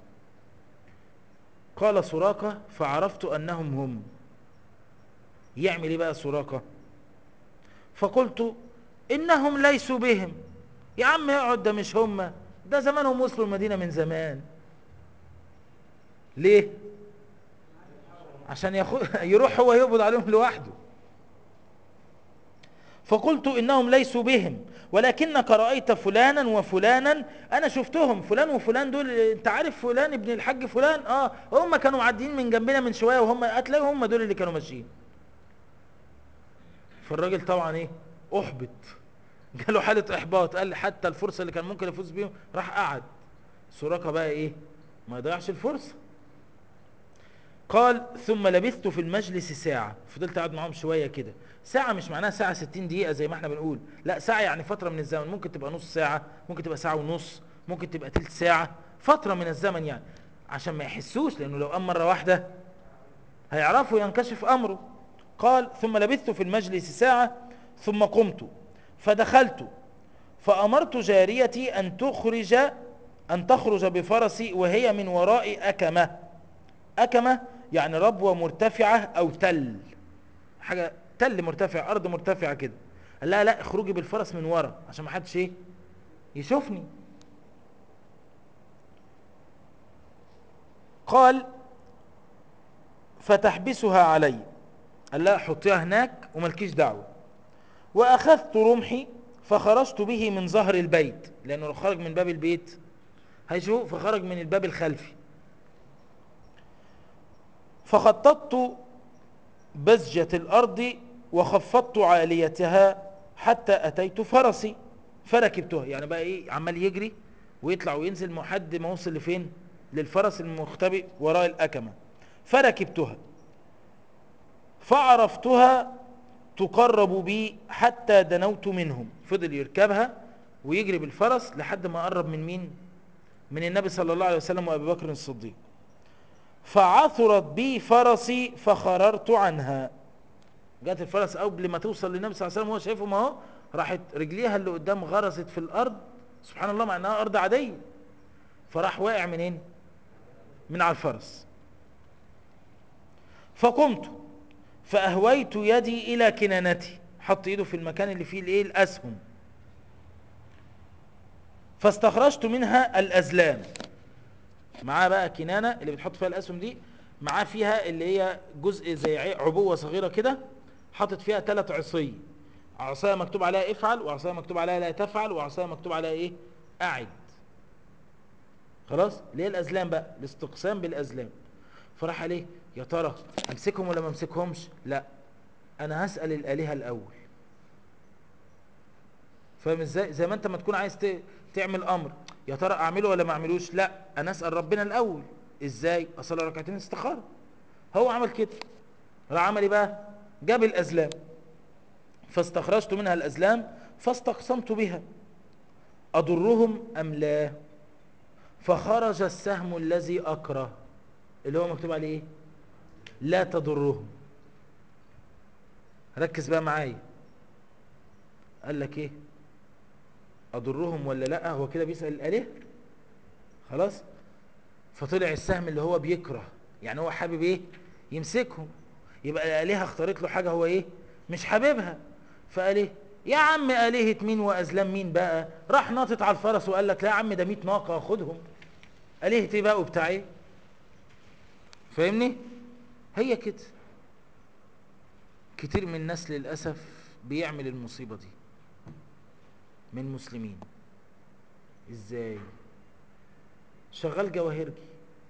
Speaker 1: قال سراقة فعرفت أنهم هم يعمل إيه بقى سراقة فقلت إنهم ليسوا بهم يا عم اقعد ده مش هم ده زمانهم وصلوا المدينة من زمان ليه عشان ياخد يروح هو يقبض عليهم لوحده فقلت إنهم ليسوا بهم ولكنك رأيت فلانا وفلانا أنا شفتهم فلان وفلان دول أنت عارف فلان ابن الحاج فلان آه هم كانوا معديين من جنبنا من شوية وهم هتلاقي هم دول اللي كانوا ماشيين فالراجل طبعا إيه أحبط جاله حالة إحباط قال لي حتى الفرصة اللي كان ممكن يفوز بيهم راح قعد سراقة بقى إيه ما يضيعش الفرصة قال ثم لبثت في المجلس ساعة فضلت قاعد معاهم شوية كده ساعة مش معناها ساعة 60 دقيقة زي ما احنا بنقول لا ساعة يعني فترة من الزمن ممكن تبقى نص ساعة ممكن تبقى ساعة ونص ممكن تبقى تلت ساعة فترة من الزمن يعني عشان ما يحسوش لأنه لو قام مرة واحدة هيعرفوا ينكشف أمره قال ثم لبثت في المجلس ساعة ثم قمت فدخلت فأمرت جاريتي أن تخرج أن تخرج بفرسي وهي من وراء أكمة أكمة يعني ربوة مرتفعة أو تل حاجة تل مرتفع أرض مرتفعة كده قال لا لا اخرجي بالفرس من ورا عشان ما حدش ايه يشوفني قال فتحبسها علي قال لا حطيها هناك وملكيش دعوة وأخذت رمحي فخرجت به من ظهر البيت لأنه لو خرج من باب البيت هيشوف فخرج من الباب الخلفي فخططت بزجة الأرض وخفضت عاليتها حتى أتيت فرسي فركبتها يعني بقى إيه عمال يجري ويطلع وينزل محد ما وصل لفين للفرس المختبئ وراء الأكمة فركبتها فعرفتها تقرب بي حتى دنوت منهم فضل يركبها ويجري بالفرس لحد ما قرب من مين من النبي صلى الله عليه وسلم وأبي بكر الصديق فعثرت بي فرسي فخررت عنها جات الفرس قبل ما توصل للنبي صلى الله عليه وسلم وهو شايفهم اهو راحت رجليها اللي قدام غرزت في الارض سبحان الله مع انها ارض عاديه فراح واقع منين من على الفرس فقمت فاهويت يدي الى كنانتي حط ايده في المكان اللي فيه الايه الاسهم فاستخرجت منها الازلام معاه بقى كنانه اللي بتحط فيها الاسهم دي معاه فيها اللي هي جزء زي عبوه صغيره كده حاطط فيها ثلاث عصي عصايه مكتوب عليها افعل وعصايه مكتوب عليها لا تفعل وعصايه مكتوب عليها ايه اعد خلاص اللي هي الازلام بقى الاستقسام بالازلام فراح عليه يا ترى امسكهم ولا ما امسكهمش لا انا هسال الالهه الاول فاهم ازاي زي ما انت ما تكون عايز تعمل امر يا ترى اعمله ولا ما اعملوش لا انا اسال ربنا الاول ازاي اصلي ركعتين استخاره هو عمل كده راح عمل ايه بقى جاب الازلام فاستخرجت منها الازلام فاستقسمت بها اضرهم ام لا فخرج السهم الذي اكره اللي هو مكتوب عليه ايه لا تضرهم ركز بقى معايا قال لك ايه اضرهم ولا لا هو كده بيسال الاله خلاص فطلع السهم اللي هو بيكره يعني هو حابب ايه يمسكهم يبقى الالهه اختارت له حاجه هو ايه مش حاببها فقال ايه يا عم الهه مين وازلام مين بقى راح ناطط على الفرس وقال لك لا يا عم ده 100 ناقه خدهم الهه ايه بقى وبتاع ايه فاهمني هي كده كتير من الناس للاسف بيعمل المصيبه دي من مسلمين ازاي شغال جواهرجي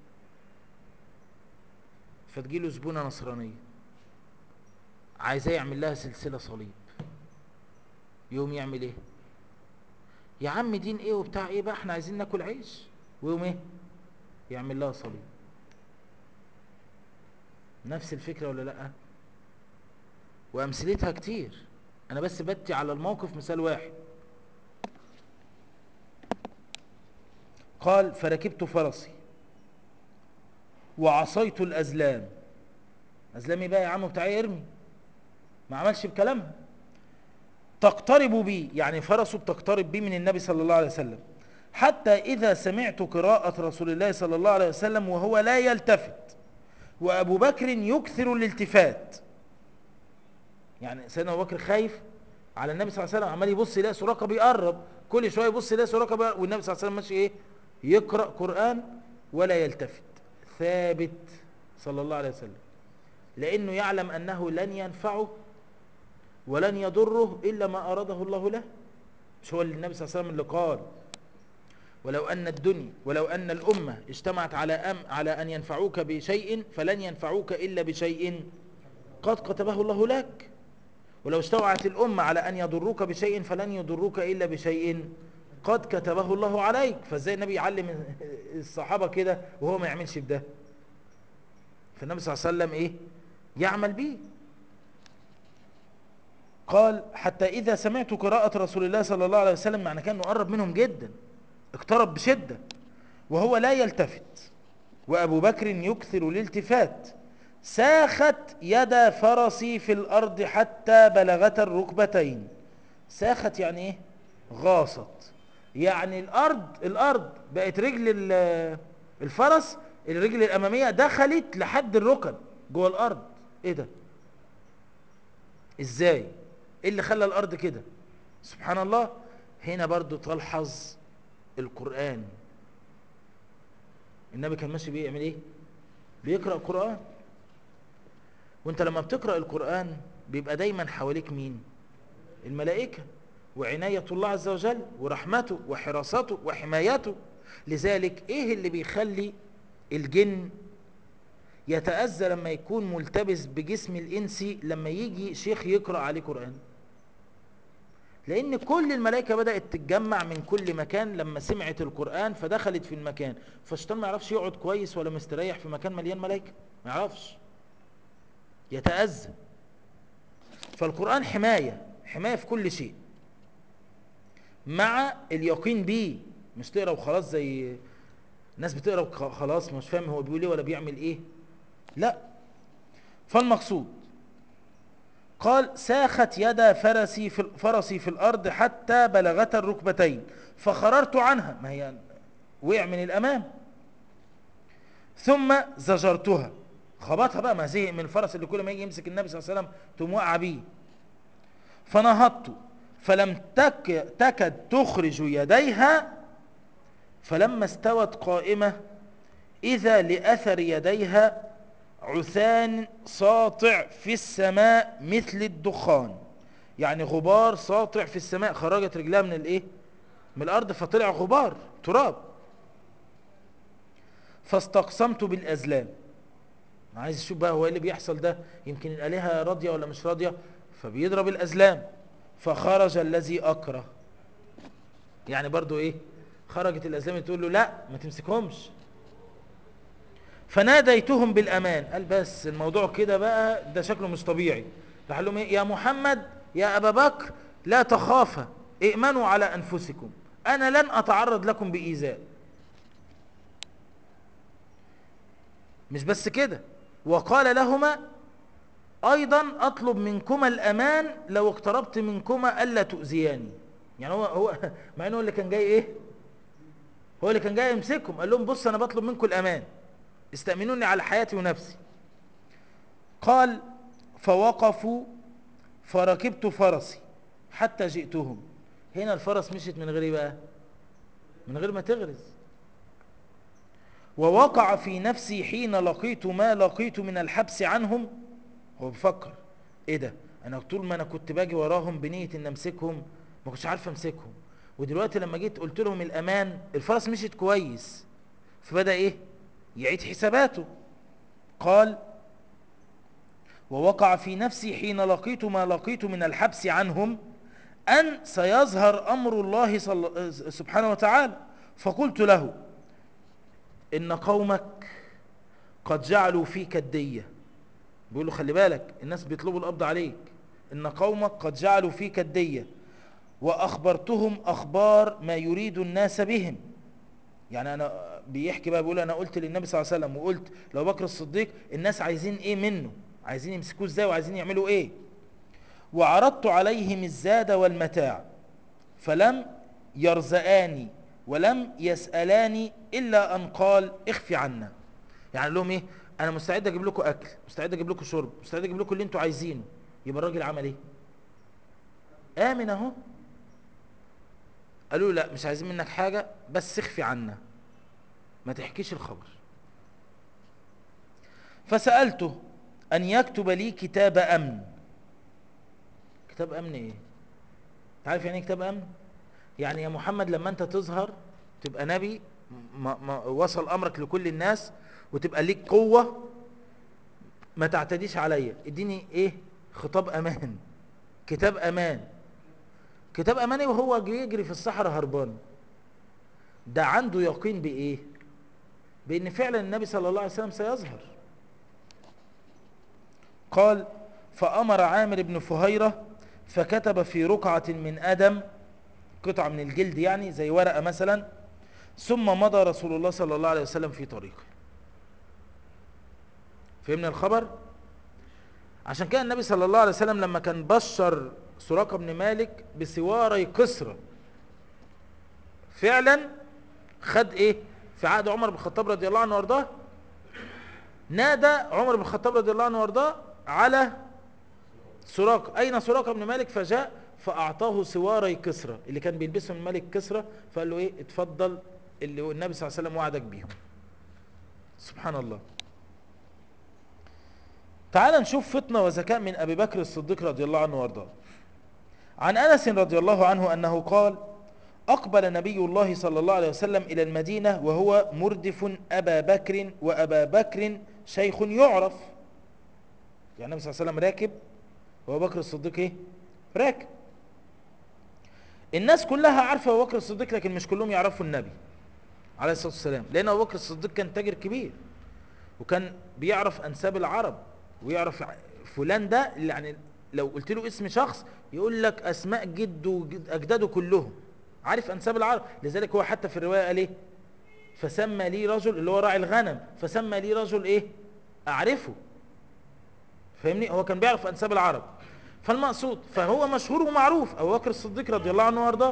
Speaker 1: فتجيله زبونة نصرانية عايزاه يعمل لها سلسلة صليب يوم يعمل ايه يا عم دين ايه وبتاع ايه بقى احنا عايزين ناكل عيش ويوم ايه يعمل لها صليب نفس الفكرة ولا لا وامثلتها كتير انا بس بدي على الموقف مثال واحد قال فركبت فرسي وعصيت الأزلام أزلامي بقى يا عم بتاعي ارمي ما عملش بكلامها تقترب بي يعني فرسه بتقترب بي من النبي صلى الله عليه وسلم حتى إذا سمعت قراءة رسول الله صلى الله عليه وسلم وهو لا يلتفت وأبو بكر يكثر الالتفات يعني سيدنا أبو بكر خايف على النبي صلى الله عليه وسلم عمال يبص يلاقي سراقه بيقرب كل شويه يبص يلاقي سراقه بيقرب والنبي صلى الله عليه وسلم ماشي ايه يقرا قران ولا يلتفت ثابت صلى الله عليه وسلم لأنه يعلم أنه لن ينفعه ولن يضره إلا ما أراده الله له مش هو اللي النبي صلى الله عليه وسلم اللي قال ولو أن الدنيا ولو أن الأمة اجتمعت على أم على أن ينفعوك بشيء فلن ينفعوك إلا بشيء قد كتبه الله لك ولو استوعت الأمة على أن يضروك بشيء فلن يضروك إلا بشيء قد كتبه الله عليك فازاي النبي يعلم الصحابة كده وهو ما يعملش بده فالنبي صلى الله عليه وسلم إيه يعمل به قال حتى إذا سمعت قراءة رسول الله صلى الله عليه وسلم معنى كأنه قرب منهم جدا اقترب بشدة وهو لا يلتفت وأبو بكر يكثر الالتفات ساخت يد فرسي في الأرض حتى بلغت الركبتين ساخت يعني ايه غاصت يعني الأرض الأرض بقت رجل الفرس الرجل الأمامية دخلت لحد الركب جوه الأرض ايه ده ازاي ايه اللي خلى الأرض كده سبحان الله هنا برضو تلحظ القرآن النبي كان ماشي بيعمل ايه بيقرأ القرآن وانت لما بتقرأ القرآن بيبقى دايما حواليك مين الملائكة وعناية الله عز وجل ورحمته وحراسته وحمايته لذلك ايه اللي بيخلي الجن يتأذى لما يكون ملتبس بجسم الإنسي لما يجي شيخ يقرأ عليه قرآن لأن كل الملائكة بدأت تتجمع من كل مكان لما سمعت القرآن فدخلت في المكان فالشيطان ما يعرفش يقعد كويس ولا مستريح في مكان مليان ملائكة ما يعرفش يتأذى فالقرآن حماية حماية في كل شيء مع اليقين بيه مش تقرأ وخلاص زي ناس بتقرأ خلاص مش فاهم هو بيقول ايه ولا بيعمل ايه لا فالمقصود قال ساخت يد فرسي في فرسي في الارض حتى بلغت الركبتين فخررت عنها ما هي وقع من الامام ثم زجرتها خبطها بقى ما زهق من الفرس اللي كل ما يجي يمسك النبي صلى الله عليه وسلم تقوم واقعه بيه فنهضت فلم تك تكد تخرج يديها فلما استوت قائمة إذا لأثر يديها عثان ساطع في السماء مثل الدخان يعني غبار ساطع في السماء خرجت رجلها من الايه من الارض فطلع غبار تراب فاستقسمت بالازلام عايز اشوف بقى هو ايه اللي بيحصل ده يمكن الالهه راضيه ولا مش راضيه فبيضرب الازلام فخرج الذي اكره يعني برضو ايه خرجت الازلام تقول له لا ما تمسكهمش فناديتهم بالامان قال بس الموضوع كده بقى ده شكله مش طبيعي راح لهم ايه يا محمد يا ابا بكر لا تخافا ائمنوا على انفسكم انا لن اتعرض لكم بايذاء مش بس كده وقال لهما ايضا اطلب منكما الامان لو اقتربت منكما الا تؤذياني يعني هو هو مع انه اللي كان جاي ايه هو اللي كان جاي يمسكهم قال لهم بص انا بطلب منكم الامان استأمنوني على حياتي ونفسي قال فوقفوا فركبت فرسي حتى جئتهم هنا الفرس مشيت من غير بقى من غير ما تغرز ووقع في نفسي حين لقيت ما لقيت من الحبس عنهم هو بفكر ايه ده انا طول ما انا كنت باجي وراهم بنية ان امسكهم ما كنتش عارف امسكهم ودلوقتي لما جيت قلت لهم الامان الفرس مشيت كويس فبدأ ايه يعيد حساباته قال ووقع في نفسي حين لقيت ما لقيت من الحبس عنهم أن سيظهر أمر الله سبحانه وتعالى فقلت له إن قومك قد جعلوا فيك الدية بيقول له خلي بالك الناس بيطلبوا القبض عليك إن قومك قد جعلوا فيك الدية وأخبرتهم أخبار ما يريد الناس بهم يعني أنا بيحكي بقى بيقول أنا قلت للنبي صلى الله عليه وسلم وقلت لو بكر الصديق الناس عايزين إيه منه عايزين يمسكوه إزاي وعايزين يعملوا إيه وعرضت عليهم الزاد والمتاع فلم يرزقاني ولم يسألاني إلا أن قال اخفي عنا يعني لهم إيه أنا مستعد أجيب لكم أكل مستعد أجيب لكم شرب مستعد أجيب لكم اللي أنتوا عايزينه يبقى الراجل عمل إيه آمن أهو قالوا لا مش عايزين منك حاجة بس اخفي عنا ما تحكيش الخبر فسألته أن يكتب لي كتاب أمن كتاب أمن إيه تعرف يعني إيه كتاب أمن يعني يا محمد لما أنت تظهر تبقى نبي ما ما وصل أمرك لكل الناس وتبقى ليك قوة ما تعتديش عليا اديني ايه خطاب امان كتاب امان كتاب اماني وهو يجري في الصحراء هربان ده عنده يقين بايه بان فعلا النبي صلى الله عليه وسلم سيظهر قال فامر عامر بن فهيره فكتب في رقعه من ادم قطعه من الجلد يعني زي ورقه مثلا ثم مضى رسول الله صلى الله عليه وسلم في طريقه فهمنا الخبر عشان كده النبي صلى الله عليه وسلم لما كان بشر سراقه بن مالك بسواري كسرى فعلا خد ايه في عهد عمر بن الخطاب رضي الله عنه وارضاه نادى عمر بن الخطاب رضي الله عنه وارضاه على سراقه اين سراقه بن مالك فجاء فاعطاه سواري كسرى اللي كان بيلبسهم الملك كسرى فقال له ايه اتفضل اللي النبي صلى الله عليه وسلم وعدك بيهم سبحان الله تعال نشوف فتنة وذكاء من أبي بكر الصديق رضي الله عنه وارضاه عن أنس رضي الله عنه أنه قال أقبل نبي الله صلى الله عليه وسلم إلى المدينة وهو مردف أبا بكر وأبا بكر شيخ يعرف يعني النبي صلى الله عليه وسلم راكب وأبو بكر الصديق إيه؟ راكب الناس كلها عارفة أبو بكر الصديق لكن مش كلهم يعرفوا النبي عليه الصلاة والسلام لأن أبو بكر الصديق كان تاجر كبير وكان بيعرف أنساب العرب ويعرف فلان ده اللي يعني لو قلت له اسم شخص يقول لك اسماء جده واجداده كلهم عارف انساب العرب لذلك هو حتى في الروايه قال ايه فسمى لي رجل اللي هو راعي الغنم فسمى لي رجل ايه اعرفه فاهمني هو كان بيعرف انساب العرب فالمقصود فهو مشهور ومعروف ابو بكر الصديق رضي الله عنه وارضاه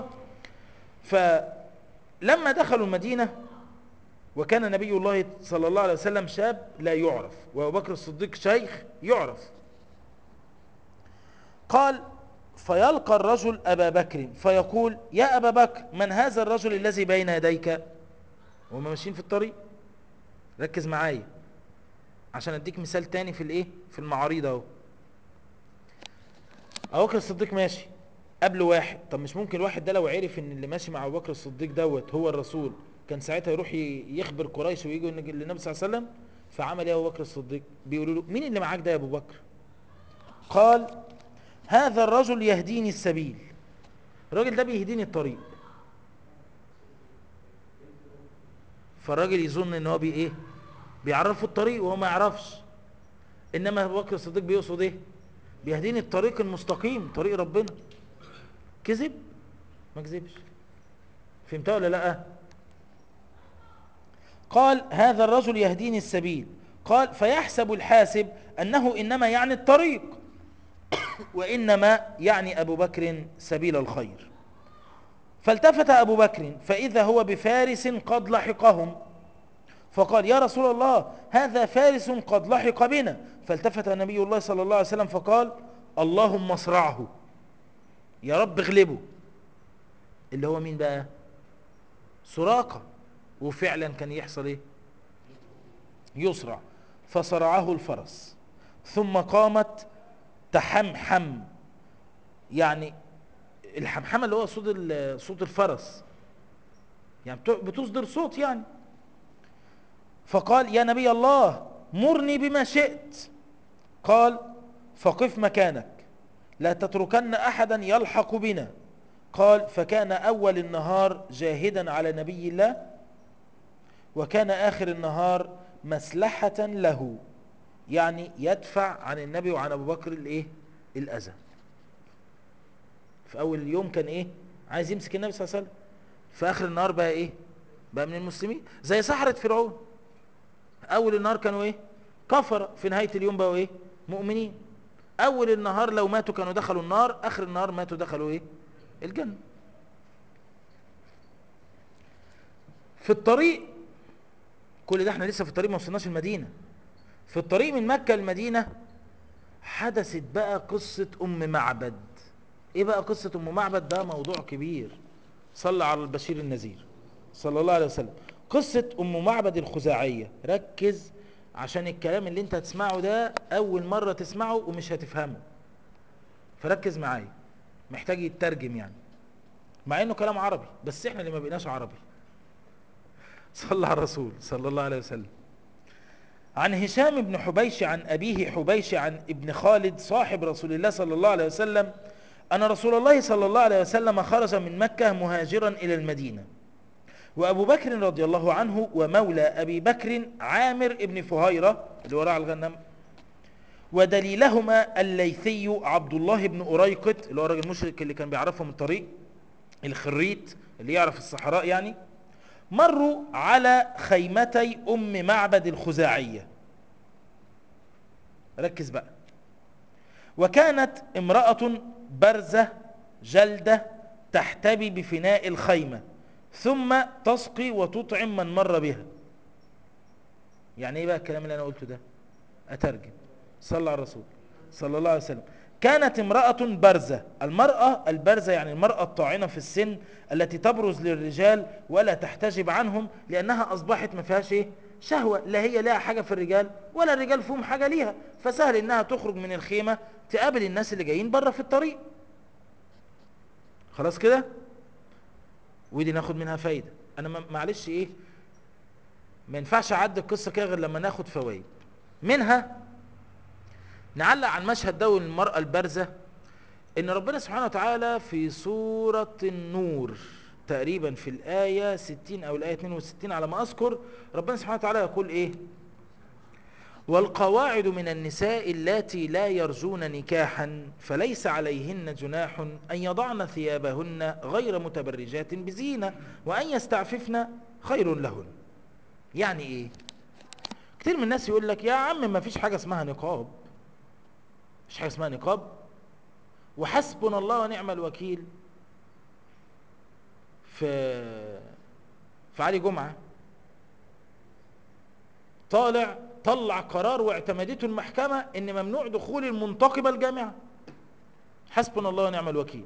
Speaker 1: فلما دخلوا المدينه وكان نبي الله صلى الله عليه وسلم شاب لا يعرف وابو بكر الصديق شيخ يعرف قال فيلقى الرجل أبا بكر فيقول يا أبا بكر من هذا الرجل الذي بين يديك وهم ماشيين في الطريق ركز معايا عشان اديك مثال تاني في الايه في المعاريض اهو ابو بكر الصديق ماشي قبله واحد طب مش ممكن الواحد ده لو عرف ان اللي ماشي مع ابو بكر الصديق دوت هو الرسول كان ساعتها يروح يخبر قريش ويجي للنبي صلى الله عليه وسلم فعمل ايه ابو بكر الصديق بيقولوا له مين اللي معاك ده يا ابو بكر قال هذا الرجل يهديني السبيل الراجل ده بيهديني الطريق فالراجل يظن ان هو بي ايه بيعرفه الطريق وهو ما يعرفش انما ابو بكر الصديق بيقصد ايه بيهديني الطريق المستقيم طريق ربنا كذب ما كذبش فهمتها ولا لا قال هذا الرجل يهديني السبيل قال فيحسب الحاسب انه انما يعني الطريق وإنما يعني أبو بكر سبيل الخير فالتفت أبو بكر فإذا هو بفارس قد لحقهم فقال يا رسول الله هذا فارس قد لحق بنا فالتفت نبي الله صلى الله عليه وسلم فقال اللهم اصرعه يا رب اغلبه اللي هو مين بقى سراقة وفعلا كان يحصل ايه يصرع فصرعه الفرس ثم قامت تحمحم يعني الحمحمة اللي هو صوت صوت الفرس يعني بتصدر صوت يعني فقال يا نبي الله مرني بما شئت قال فقف مكانك لا تتركن احدا يلحق بنا قال فكان اول النهار جاهدا على نبي الله وكان اخر النهار مسلحة له يعني يدفع عن النبي وعن ابو بكر الايه الاذى في اول اليوم كان ايه عايز يمسك النبي صلى الله عليه وسلم في اخر النهار بقى ايه بقى من المسلمين زي سحرة فرعون اول النهار كانوا ايه كفر في نهاية اليوم بقوا ايه مؤمنين اول النهار لو ماتوا كانوا دخلوا النار اخر النهار ماتوا دخلوا ايه الجنة في الطريق كل ده احنا لسه في الطريق ما وصلناش المدينه في الطريق من مكة المدينة حدثت بقى قصة أم معبد إيه بقى قصة أم معبد ده موضوع كبير صلى على البشير النذير صلى الله عليه وسلم قصة أم معبد الخزاعية ركز عشان الكلام اللي انت هتسمعه ده اول مرة تسمعه ومش هتفهمه فركز معايا محتاج يترجم يعني مع انه كلام عربي بس احنا اللي ما بقيناش عربي صلى على الرسول صلى الله عليه وسلم عن هشام بن حبيش عن أبيه حبيش عن ابن خالد صاحب رسول الله صلى الله عليه وسلم أن رسول الله صلى الله عليه وسلم خرج من مكة مهاجرا إلى المدينة وأبو بكر رضي الله عنه ومولى أبي بكر عامر ابن فهيرة اللي وراء الغنم ودليلهما الليثي عبد الله بن أريقط اللي هو الراجل المشرك اللي كان بيعرفهم الطريق الخريت اللي يعرف الصحراء يعني مروا على خيمتي أم معبد الخزاعية ركز بقى وكانت امرأة برزة جلدة تحتبي بفناء الخيمة ثم تسقي وتطعم من مر بها يعني ايه بقى الكلام اللي انا قلته ده اترجم صلى على الرسول صلى الله عليه وسلم كانت امرأة برزة المرأة البرزة يعني المرأة الطاعنة في السن التي تبرز للرجال ولا تحتجب عنهم لأنها أصبحت ما فيهاش ايه شهوة لا هي لها حاجة في الرجال ولا الرجال فيهم حاجة ليها فسهل انها تخرج من الخيمة تقابل الناس اللي جايين بره في الطريق خلاص كده ودي ناخد منها فايدة انا معلش ايه ما ينفعش اعدي القصة كده غير لما ناخد فوائد منها نعلق على المشهد ده والمرأة البارزة ان ربنا سبحانه وتعالى في سورة النور تقريبا في الآية 60 أو الآية 62 على ما أذكر ربنا سبحانه وتعالى يقول إيه والقواعد من النساء اللاتي لا يرجون نكاحا فليس عليهن جناح أن يضعن ثيابهن غير متبرجات بزينة وأن يستعففن خير لهن يعني إيه كتير من الناس يقول لك يا عم ما فيش حاجة اسمها نقاب مش حاجة اسمها نقاب وحسبنا الله ونعم الوكيل في في علي جمعة طالع طلع قرار واعتمدته المحكمة ان ممنوع دخول المنتقبة الجامعة حسبنا الله ونعم الوكيل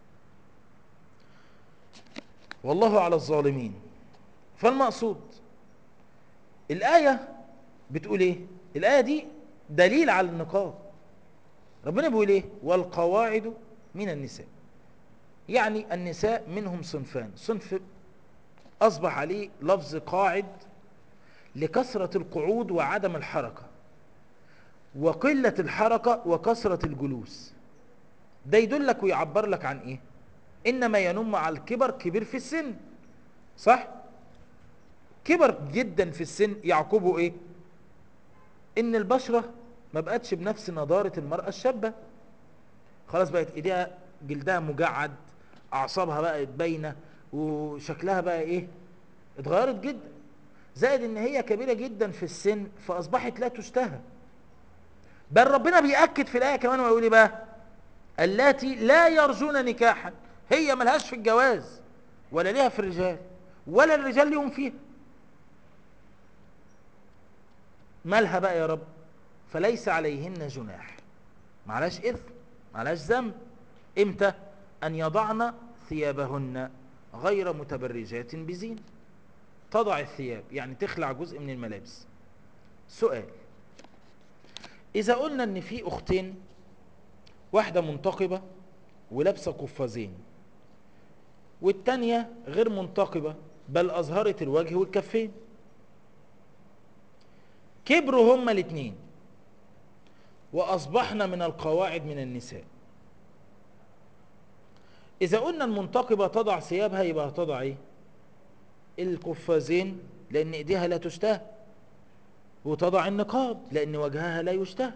Speaker 1: والله على الظالمين فالمقصود الآية بتقول ايه الآية دي دليل على النقاب ربنا بيقول ايه والقواعد من النساء يعني النساء منهم صنفان صنف أصبح عليه لفظ قاعد لكثرة القعود وعدم الحركة وقلة الحركة وكثرة الجلوس ده يدلك ويعبر لك عن ايه انما ينم على الكبر كبير في السن صح كبر جدا في السن يعقبه ايه ان البشرة ما بقتش بنفس نضارة المرأة الشابة خلاص بقت ايديها جلدها مجعد اعصابها بقت باينة وشكلها بقى ايه اتغيرت جدا زائد ان هي كبيرة جدا في السن فاصبحت لا تشتهى بل ربنا بيأكد في الآية كمان ويقول ايه بقى اللاتي لا يرجون نكاحا هي ملهاش في الجواز ولا ليها في الرجال ولا الرجال ليهم فيها مالها بقى يا رب فليس عليهن جناح معلاش إثم معلاش ذنب امتى أن يضعن ثيابهن غير متبرجات بزين تضع الثياب يعني تخلع جزء من الملابس سؤال إذا قلنا أن في أختين واحدة منتقبة ولابسة قفازين والتانية غير منتقبة بل أظهرت الوجه والكفين كبروا هما الاتنين وأصبحنا من القواعد من النساء إذا قلنا المنتقبة تضع ثيابها يبقى تضع إيه؟ القفازين لأن إيديها لا تشتهى وتضع النقاب لأن وجهها لا يشتهى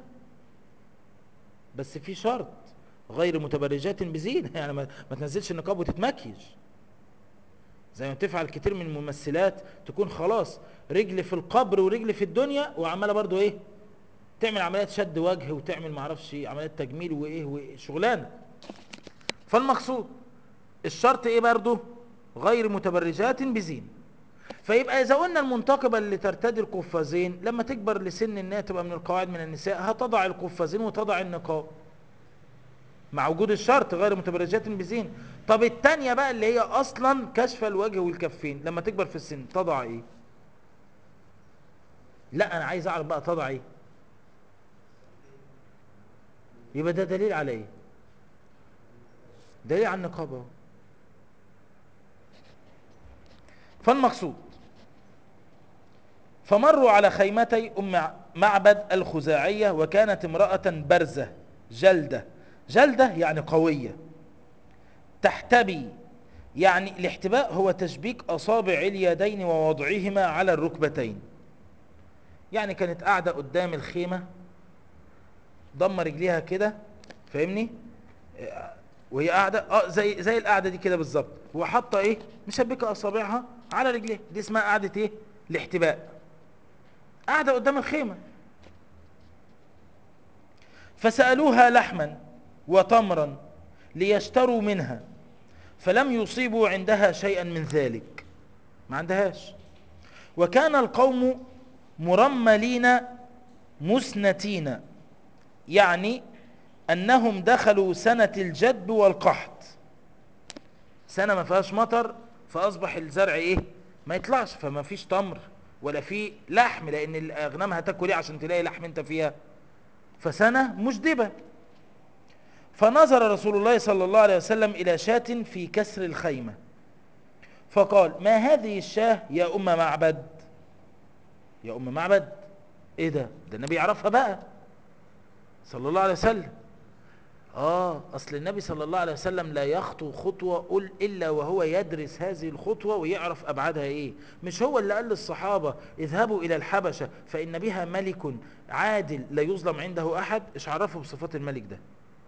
Speaker 1: بس في شرط غير متبرجات بزينة يعني ما تنزلش النقاب وتتمكيج زي ما تفعل كتير من الممثلات تكون خلاص رجل في القبر ورجل في الدنيا وعماله برضو ايه تعمل عمليات شد وجه وتعمل معرفش عمليات تجميل وايه وشغلانه فالمقصود الشرط ايه برضو غير متبرجات بزين فيبقى اذا قلنا المنتقبه اللي ترتدي القفازين لما تكبر لسن انها تبقى من القواعد من النساء هتضع القفازين وتضع النقاب مع وجود الشرط غير متبرجات بزين طب التانية بقى اللي هي اصلا كشف الوجه والكفين لما تكبر في السن تضع ايه لا انا عايز اعرف بقى تضع ايه يبقى ده دليل على ايه دليل على النقاب اهو فالمقصود فمروا على خيمتي ام معبد الخزاعيه وكانت امراه برزه جلده جلده يعني قويه تحتبي يعني الاحتباء هو تشبيك اصابع اليدين ووضعهما على الركبتين يعني كانت قاعده قدام الخيمه ضم رجليها كده فاهمني آه، وهي قاعده اه زي زي القعده دي كده بالظبط وحاطه ايه مشبكه اصابعها على رجليها دي اسمها قعده ايه الاحتباء قاعده قدام الخيمه فسالوها لحما وتمرا ليشتروا منها فلم يصيبوا عندها شيئا من ذلك ما عندهاش وكان القوم مرملين مسنتين يعني أنهم دخلوا سنة الجدب والقحط سنة ما فيهاش مطر فأصبح الزرع إيه ما يطلعش فما فيش تمر ولا في لحم لأن الأغنام هتاكل إيه عشان تلاقي لحم أنت فيها فسنة مجدبة فنظر رسول الله صلى الله عليه وسلم إلى شاة في كسر الخيمة فقال ما هذه الشاه يا أم معبد يا أم معبد إيه ده ده النبي يعرفها بقى صلى الله عليه وسلم آه أصل النبي صلى الله عليه وسلم لا يخطو خطوة قل إلا وهو يدرس هذه الخطوة ويعرف أبعادها إيه مش هو اللي قال للصحابة اذهبوا إلى الحبشة فإن بها ملك عادل لا يظلم عنده أحد إيش عرفوا بصفات الملك ده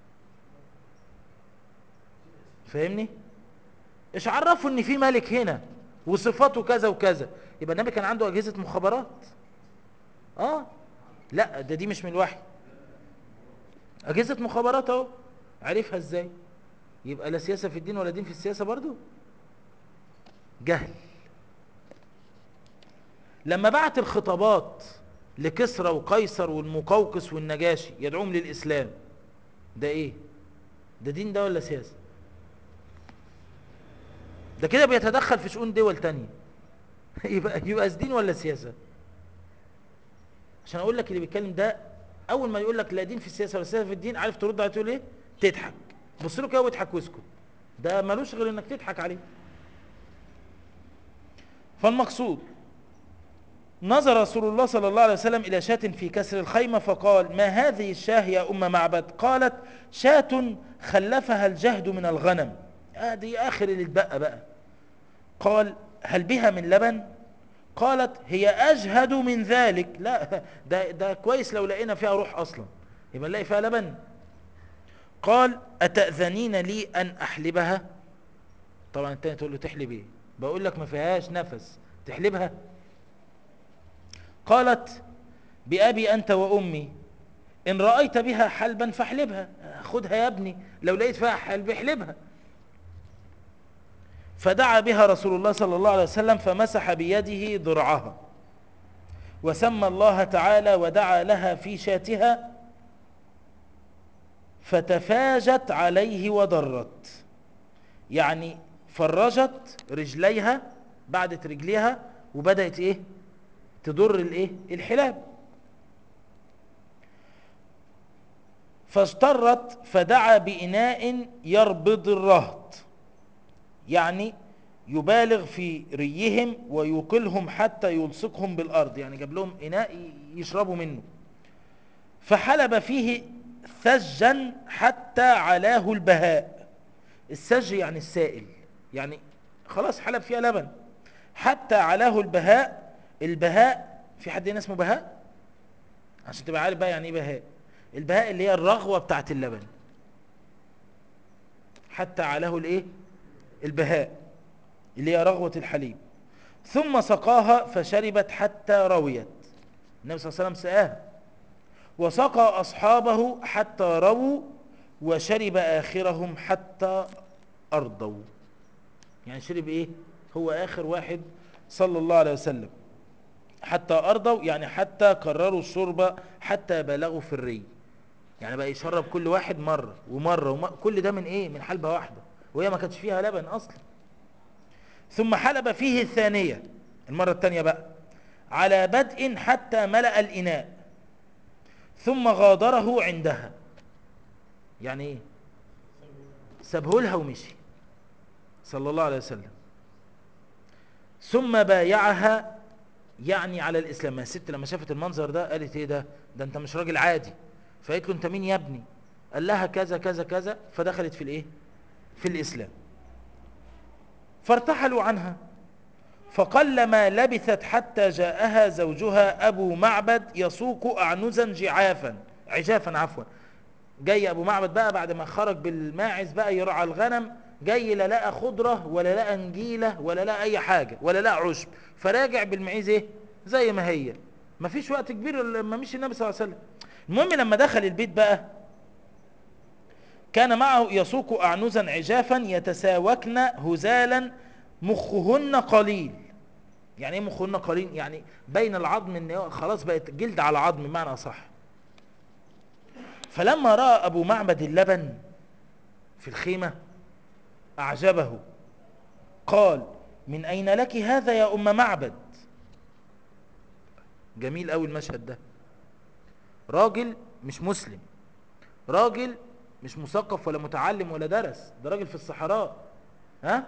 Speaker 1: فاهمني إيش عرفوا إن في ملك هنا وصفاته كذا وكذا يبقى النبي كان عنده أجهزة مخابرات آه لا ده دي مش من الوحي أجهزة مخابرات اهو عرفها ازاي يبقى لا سياسة في الدين ولا دين في السياسة برضو جهل لما بعت الخطابات لكسرى وقيصر والمقوقس والنجاشي يدعوهم للإسلام ده ايه ده دين ده ولا سياسة ده كده بيتدخل في شؤون دول تانية يبقى يبقى دين ولا سياسة عشان اقول لك اللي بيتكلم ده اول ما يقول لك لا دين في السياسه ولا سياسه في الدين عارف ترد عليه تقول ايه تضحك بص له كده واضحك واسكت ده ملوش غير انك تضحك عليه فالمقصود نظر رسول الله صلى الله عليه وسلم إلى شاة في كسر الخيمة فقال ما هذه الشاه يا أم معبد قالت شاة خلفها الجهد من الغنم هذه آه آخر اللي اتبقى بقى قال هل بها من لبن قالت هي أجهد من ذلك لا ده, ده كويس لو لقينا فيها روح أصلا يبقى نلاقي فيها لبن قال أتأذنين لي أن أحلبها طبعا التاني تقول له تحلب ايه بقول لك ما فيهاش نفس تحلبها قالت بأبي أنت وأمي إن رأيت بها حلبا فاحلبها خدها يا ابني لو لقيت فيها حلب احلبها فدعا بها رسول الله صلى الله عليه وسلم فمسح بيده ضرعها وسمى الله تعالى ودعا لها في شاتها فتفاجت عليه وضرت يعني فرجت رجليها بعدت رجليها وبدأت ايه تضر الايه الحلاب فاضطرت فدعا بإناء يربض الرهط يعني يبالغ في ريهم ويوقلهم حتى يلصقهم بالأرض يعني جاب لهم إناء يشربوا منه فحلب فيه ثجا حتى علاه البهاء الثج يعني السائل يعني خلاص حلب فيها لبن حتى علاه البهاء البهاء في حد هنا اسمه بهاء عشان تبقى عارف بقى يعني ايه بهاء البهاء اللي هي الرغوة بتاعت اللبن حتى علاه الايه البهاء اللي هي رغوة الحليب ثم سقاها فشربت حتى رويت النبي صلى الله عليه وسلم سقاها وسقى أصحابه حتى رووا وشرب آخرهم حتى أرضوا يعني شرب إيه هو آخر واحد صلى الله عليه وسلم حتى أرضوا يعني حتى كرروا الشرب حتى بلغوا في الري يعني بقى يشرب كل واحد مرة ومرة, ومرة كل ده من إيه من حلبة واحدة وهي ما كانتش فيها لبن أصلا ثم حلب فيه الثانية المرة الثانية بقى على بدء حتى ملأ الإناء ثم غادره عندها يعني ايه سابه لها ومشي صلى الله عليه وسلم ثم بايعها يعني على الإسلام الست لما شافت المنظر ده قالت ايه ده ده انت مش راجل عادي فقالت له انت مين يا ابني قال لها كذا كذا كذا فدخلت في الايه في الإسلام فارتحلوا عنها فقل ما لبثت حتى جاءها زوجها أبو معبد يسوق أعنزا جعافا عجافا عفوا جاي أبو معبد بقى بعد ما خرج بالماعز بقى يرعى الغنم جاي لا لقى خضرة ولا لقى نجيلة ولا لقى أي حاجة ولا لقى عشب فراجع بالمعيز إيه زي ما هي ما فيش وقت كبير لما مشي النبي صلى الله عليه وسلم المهم لما دخل البيت بقى كان معه يسوق أعنزا عجافا يتساوكن هزالا مخهن قليل يعني ايه مخهن قليل يعني بين العظم ان خلاص بقت جلد على عظم بمعنى صح فلما راى ابو معبد اللبن في الخيمه اعجبه قال من اين لك هذا يا ام معبد جميل قوي المشهد ده راجل مش مسلم راجل مش مثقف ولا متعلم ولا درس ده راجل في الصحراء ها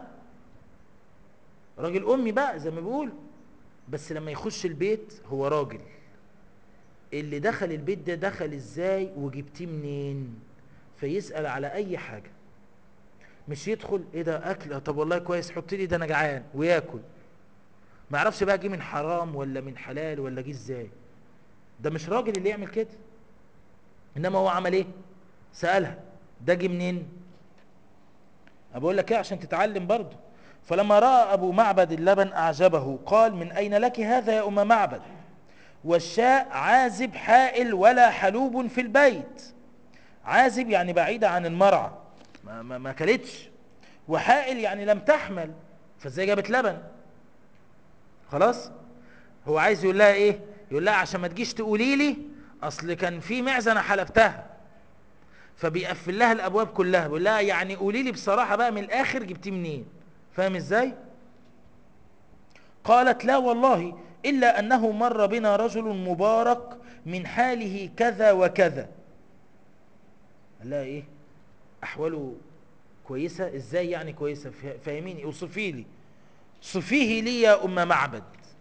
Speaker 1: راجل امي بقى زي ما بيقول بس لما يخش البيت هو راجل اللي دخل البيت ده دخل ازاي وجبتيه منين فيسأل على اي حاجة مش يدخل ايه ده اكل طب والله كويس حط لي ده انا جعان وياكل ما يعرفش بقى جه من حرام ولا من حلال ولا جه ازاي ده مش راجل اللي يعمل كده انما هو عمل ايه سألها ده جه منين بقول لك ايه عشان تتعلم برضه فلما رأى أبو معبد اللبن أعجبه قال من أين لك هذا يا أم معبد والشاء عازب حائل ولا حلوب في البيت عازب يعني بعيدة عن المرعى ما, ما, ما كلتش وحائل يعني لم تحمل فازاي جابت لبن خلاص هو عايز يقول لها ايه يقول لها عشان ما تجيش تقولي لي اصل كان في معزه انا حلفتها فبيقفل لها الابواب كلها بيقول لها يعني قولي لي بصراحه بقى من الاخر جبتيه منين فاهم ازاي قالت لا والله إلا أنه مر بنا رجل مبارك من حاله كذا وكذا قال لها إيه أحواله كويسة إزاي يعني كويسة فاهميني اوصفي لي صفيه لي يا أم معبد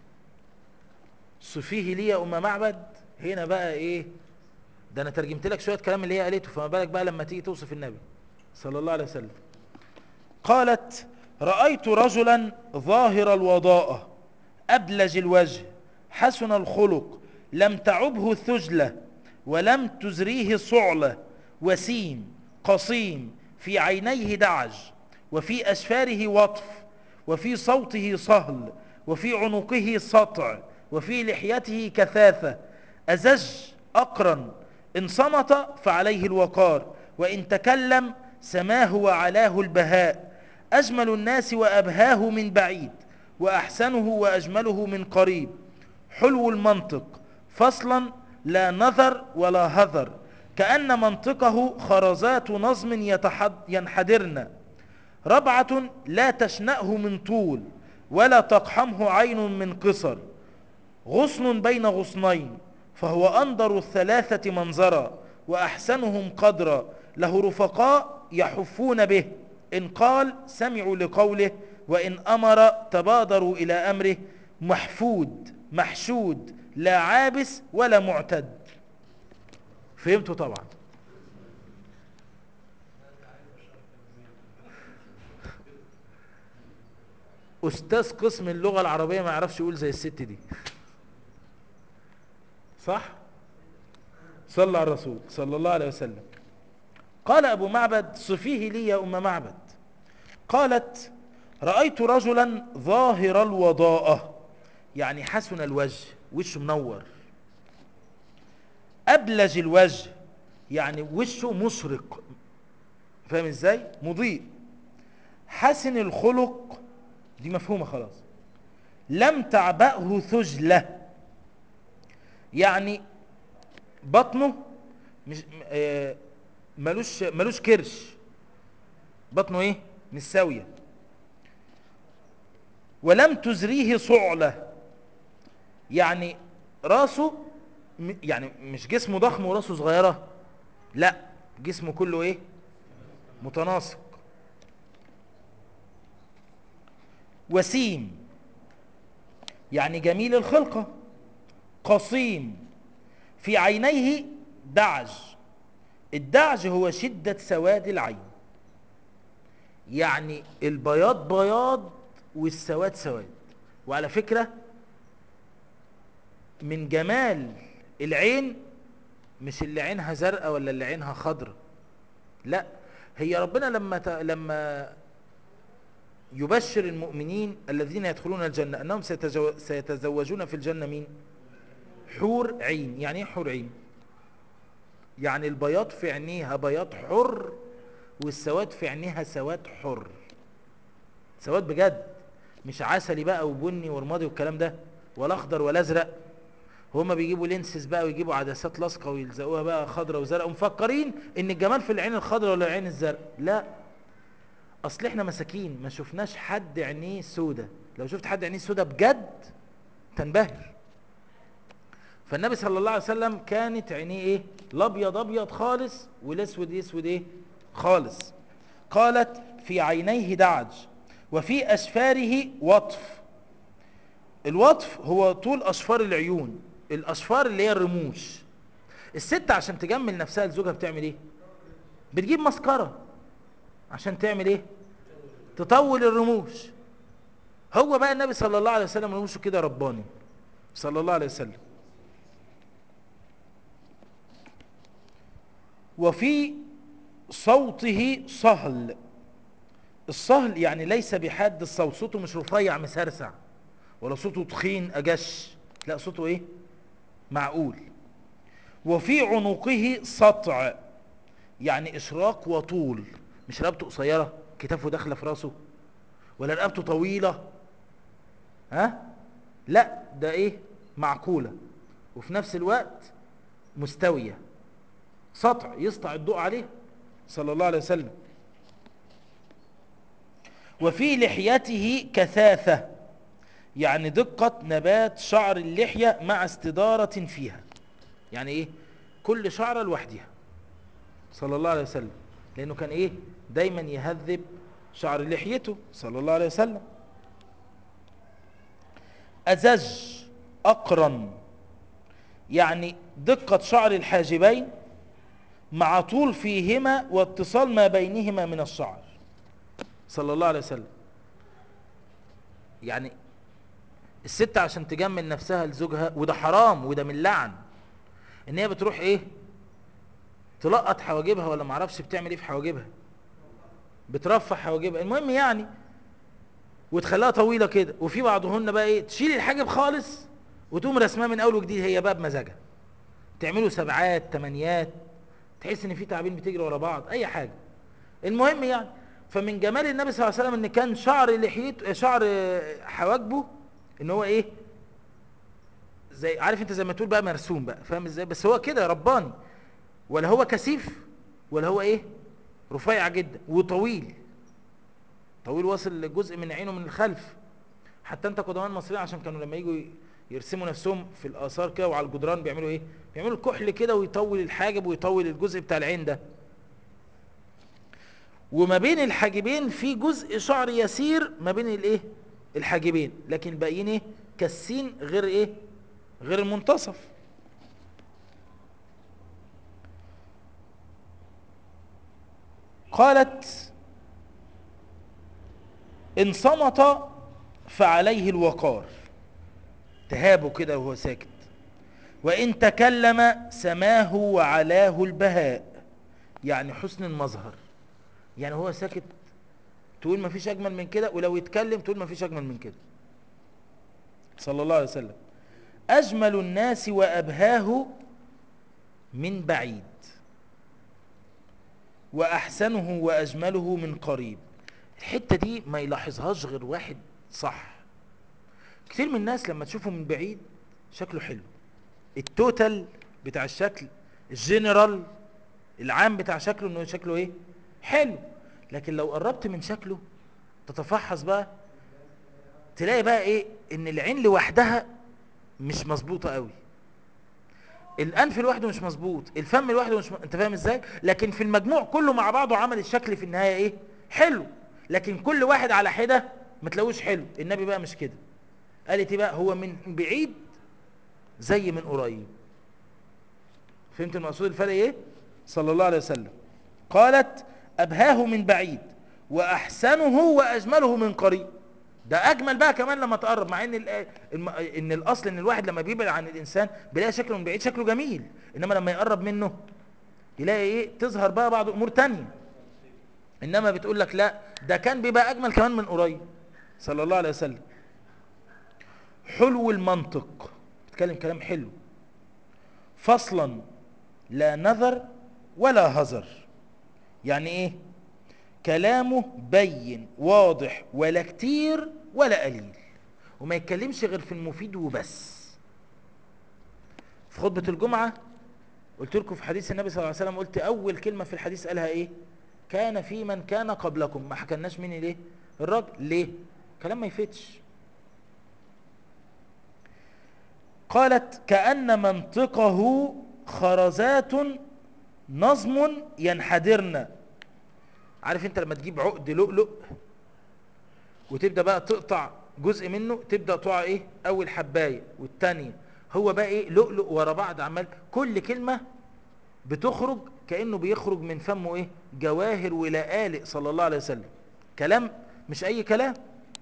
Speaker 1: صفيه لي يا أم معبد هنا بقى إيه ده أنا ترجمت لك شوية كلام اللي هي قالته فما بالك بقى لما تيجي توصف النبي صلى الله عليه وسلم قالت رأيت رجلا ظاهر الوضاءة أبلج الوجه حسن الخلق لم تعبه ثجلة ولم تزريه صعلة وسيم قصيم في عينيه دعج وفي أشفاره وطف وفي صوته صهل وفي عنقه سطع وفي لحيته كثافة أزج أقرن إن صمت فعليه الوقار وإن تكلم سماه وعلاه البهاء أجمل الناس وأبهاه من بعيد وأحسنه وأجمله من قريب حلو المنطق فصلا لا نظر ولا هذر كأن منطقه خرزات نظم يتحد ينحدرن ربعة لا تشنأه من طول ولا تقحمه عين من قصر غصن بين غصنين فهو أنظر الثلاثة منظرا وأحسنهم قدرا له رفقاء يحفون به إن قال سمعوا لقوله وإن أمر تبادروا إلى أمره محفود محشود لا عابس ولا معتد فهمتوا طبعا أستاذ قسم اللغة العربية ما يعرفش يقول زي الست دي صح صلى على الرسول صلى الله عليه وسلم قال أبو معبد صفيه لي يا أم معبد قالت رأيت رجلا ظاهر الوضاءة يعني حسن الوجه وشه منور أبلج الوجه يعني وشه مشرق فاهم ازاي مضيء حسن الخلق دي مفهومة خلاص لم تعبأه ثجلة يعني بطنه مش آه ملوش ملوش كرش بطنه ايه مش ساويه ولم تزريه صعلة يعني راسه م- يعني مش جسمه ضخم وراسه صغيرة لا جسمه كله ايه متناسق وسيم يعني جميل الخلقة قصيم في عينيه دعج الدعج هو شدة سواد العين يعني البياض بياض والسواد سواد وعلى فكرة من جمال العين مش اللي عينها زرقاء ولا اللي عينها خضراء لا هي ربنا لما ت... لما يبشر المؤمنين الذين يدخلون الجنة أنهم سيتجو... سيتزوجون في الجنة مين حور عين يعني ايه حور عين يعني البياض في عينيها بياض حر والسواد في عينيها سواد حر سواد بجد مش عسلي بقى وبني ورمادي والكلام ده ولا اخضر ولا ازرق هما بيجيبوا لينسز بقى ويجيبوا عدسات لاصقه ويلزقوها بقى خضراء وزرقاء ومفكرين ان الجمال في العين الخضراء ولا العين الزرقاء لا اصل احنا مساكين ما شفناش حد عينيه سودة لو شفت حد عينيه سودة بجد تنبهر فالنبي صلى الله عليه وسلم كانت عينيه ايه الابيض ابيض خالص والاسود اسود ايه خالص قالت في عينيه دعج وفي اشفاره وطف الوطف هو طول اشفار العيون الاشفار اللي هي الرموش الست عشان تجمل نفسها لزوجها بتعمل ايه بتجيب مسكره عشان تعمل ايه تطول الرموش هو بقى النبي صلى الله عليه وسلم رموشه كده رباني صلى الله عليه وسلم وفي صوته صهل الصهل يعني ليس بحاد الصوت صوته مش رفيع مسرسع ولا صوته تخين أجش لا صوته ايه معقول وفي عنقه سطع يعني إشراق وطول مش رقبته قصيرة كتافه داخله في راسه ولا رقبته طويلة ها لا ده ايه معقولة وفي نفس الوقت مستوية سطع يسطع الضوء عليه صلى الله عليه وسلم وفي لحيته كثاثة يعني دقة نبات شعر اللحية مع استدارة فيها يعني ايه كل شعرة لوحدها صلى الله عليه وسلم لانه كان ايه دايما يهذب شعر لحيته صلى الله عليه وسلم أزج أقرن يعني دقة شعر الحاجبين مع طول فيهما واتصال ما بينهما من الشعر صلى الله عليه وسلم يعني الست عشان تجمل نفسها لزوجها وده حرام وده من لعن ان هي بتروح ايه تلقط حواجبها ولا معرفش بتعمل ايه في حواجبها بترفع حواجبها المهم يعني وتخليها طويله كده وفي بعضهن بقى ايه تشيل الحاجب خالص وتقوم رسمها من اول وجديد هي بقى بمزاجها تعملوا سبعات تمانيات تحس ان في تعابين بتجري ورا بعض اي حاجه المهم يعني فمن جمال النبي صلى الله عليه وسلم ان كان شعر لحيته شعر حواجبه ان هو ايه زي عارف انت زي ما تقول بقى مرسوم بقى فاهم ازاي بس هو كده رباني ولا هو كثيف ولا هو ايه رفيع جدا وطويل طويل واصل جزء من عينه من الخلف حتى انت قدماء المصريين عشان كانوا لما يجوا يرسموا نفسهم في الاثار كده وعلى الجدران بيعملوا ايه بيعملوا الكحل كده ويطول الحاجب ويطول الجزء بتاع العين ده وما بين الحاجبين في جزء شعر يسير ما بين الايه الحاجبين لكن الباقيين ايه كالسين غير ايه غير المنتصف قالت ان صمت فعليه الوقار تهابه كده وهو ساكت وان تكلم سماه وعلاه البهاء يعني حسن المظهر يعني هو ساكت تقول ما فيش اجمل من كده ولو يتكلم تقول ما فيش اجمل من كده صلى الله عليه وسلم اجمل الناس وابهاه من بعيد واحسنه واجمله من قريب الحتة دي ما يلاحظهاش غير واحد صح كتير من الناس لما تشوفه من بعيد شكله حلو التوتال بتاع الشكل الجنرال العام بتاع شكله انه شكله ايه حلو لكن لو قربت من شكله تتفحص بقى تلاقي بقى ايه ان العين لوحدها مش مظبوطه قوي الانف لوحده مش مظبوط الفم لوحده مش م... انت فاهم ازاي لكن في المجموع كله مع بعضه عمل الشكل في النهايه ايه حلو لكن كل واحد على حده ما تلاقوش حلو النبي بقى مش كده قالت ايه بقى هو من بعيد زي من قريب فهمت المقصود الفرق ايه صلى الله عليه وسلم قالت ابهاه من بعيد واحسنه واجمله من قريب ده اجمل بقى كمان لما تقرب مع ان ال- الم- ان الاصل ان الواحد لما بيبعد عن الانسان بيلاقي شكله من بعيد شكله جميل انما لما يقرب منه يلاقي ايه تظهر بقى بعض امور تانية انما بتقول لك لا ده كان بيبقى اجمل كمان من قريب صلى الله عليه وسلم حلو المنطق بتكلم كلام حلو فصلا لا نذر ولا هزر يعني ايه كلامه بين واضح ولا كتير ولا قليل وما يتكلمش غير في المفيد وبس في خطبة الجمعة قلت لكم في حديث النبي صلى الله عليه وسلم قلت أول كلمة في الحديث قالها إيه كان في من كان قبلكم ما حكناش مين ليه الراجل ليه كلام ما يفتش قالت كأن منطقه خرزات نظم ينحدرن عارف انت لما تجيب عقد لؤلؤ وتبدا بقى تقطع جزء منه تبدا تقع ايه اول حبايه والثانيه هو بقى ايه لؤلؤ ورا بعض عمال كل كلمه بتخرج كانه بيخرج من فمه ايه جواهر ولآلئ صلى الله عليه وسلم كلام مش اي كلام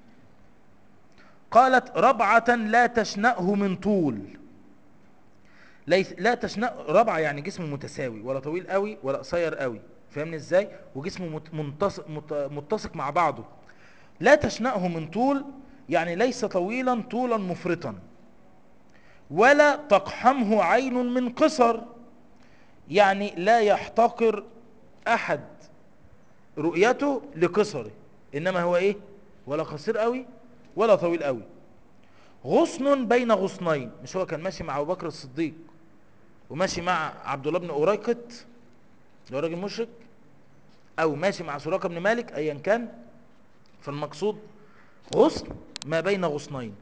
Speaker 1: قالت ربعة لا تشنأه من طول ليس لا تشنأ ربعة يعني جسمه متساوي ولا طويل قوي ولا قصير قوي فاهمني ازاي وجسمه مت- منتصق مت- متسق مع بعضه لا تشنأه من طول يعني ليس طويلا طولا مفرطا ولا تقحمه عين من قصر يعني لا يحتقر احد رؤيته لقصره انما هو ايه ولا قصير قوي ولا طويل قوي غصن بين غصنين مش هو كان ماشي مع ابو بكر الصديق وماشي مع عبد الله بن أوريقط اللي هو راجل مشرك او ماشي مع سراقه بن مالك ايا كان فالمقصود غصن ما بين غصنين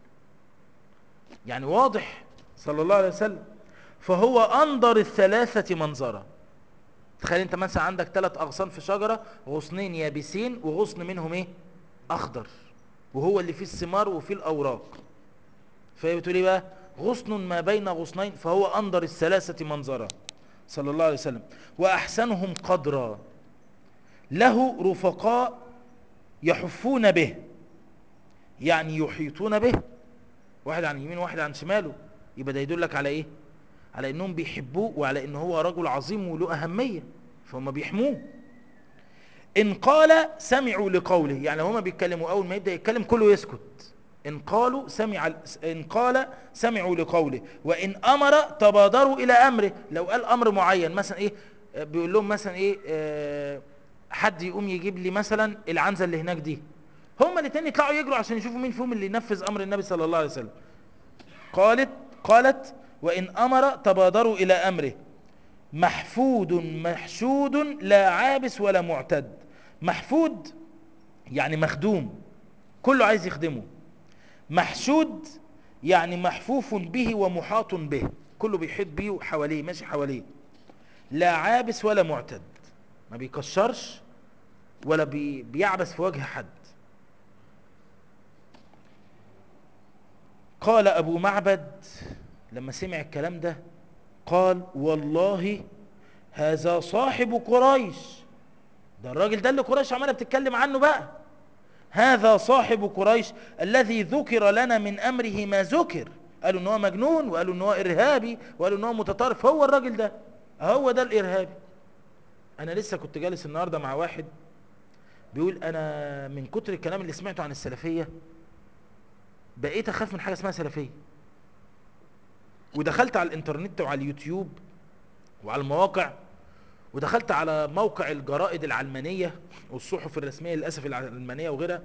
Speaker 1: يعني واضح صلى الله عليه وسلم فهو انظر الثلاثه منظرا تخيل انت مثلا عندك ثلاث اغصان في شجره غصنين يابسين وغصن منهم ايه اخضر وهو اللي فيه الثمار وفيه الاوراق فهي بتقول ايه بقى غصن ما بين غصنين فهو انظر الثلاثه منظرا صلى الله عليه وسلم واحسنهم قدرا له رفقاء يحفون به يعني يحيطون به واحد عن يمين واحد عن شماله يبقى ده يدلك على ايه على انهم بيحبوه وعلى ان هو رجل عظيم وله اهميه فهم بيحموه ان قال سمعوا لقوله يعني هما بيتكلموا اول ما يبدا يتكلم كله يسكت ان قالوا سمع ان قال سمعوا لقوله وان امر تبادروا الى امره لو قال امر معين مثلا ايه آه، بيقول لهم مثلا ايه آه، حد يقوم يجيب لي مثلا العنزه اللي هناك دي هما الاثنين يطلعوا يجروا عشان يشوفوا مين فيهم اللي ينفذ امر النبي صلى الله عليه وسلم قالت قالت وان امر تبادروا الى امره محفود محشود لا عابس ولا معتد محفود يعني مخدوم كله عايز يخدمه محشود يعني محفوف به ومحاط به كله بيحيط بيه وحواليه ماشي حواليه لا عابس ولا معتد ما بيكشرش ولا بي بيعبس في وجه حد قال ابو معبد لما سمع الكلام ده قال والله هذا صاحب قريش ده الراجل ده اللي قريش عماله بتتكلم عنه بقى هذا صاحب قريش الذي ذكر لنا من امره ما ذكر قالوا ان هو مجنون وقالوا ان هو ارهابي وقالوا ان هو متطرف هو الراجل ده هو ده الارهابي انا لسه كنت جالس النهارده مع واحد بيقول انا من كتر الكلام اللي سمعته عن السلفيه بقيت اخاف من حاجه اسمها سلفيه ودخلت على الانترنت وعلى اليوتيوب وعلى المواقع ودخلت على موقع الجرائد العلمانية والصحف الرسمية للأسف العلمانية وغيرها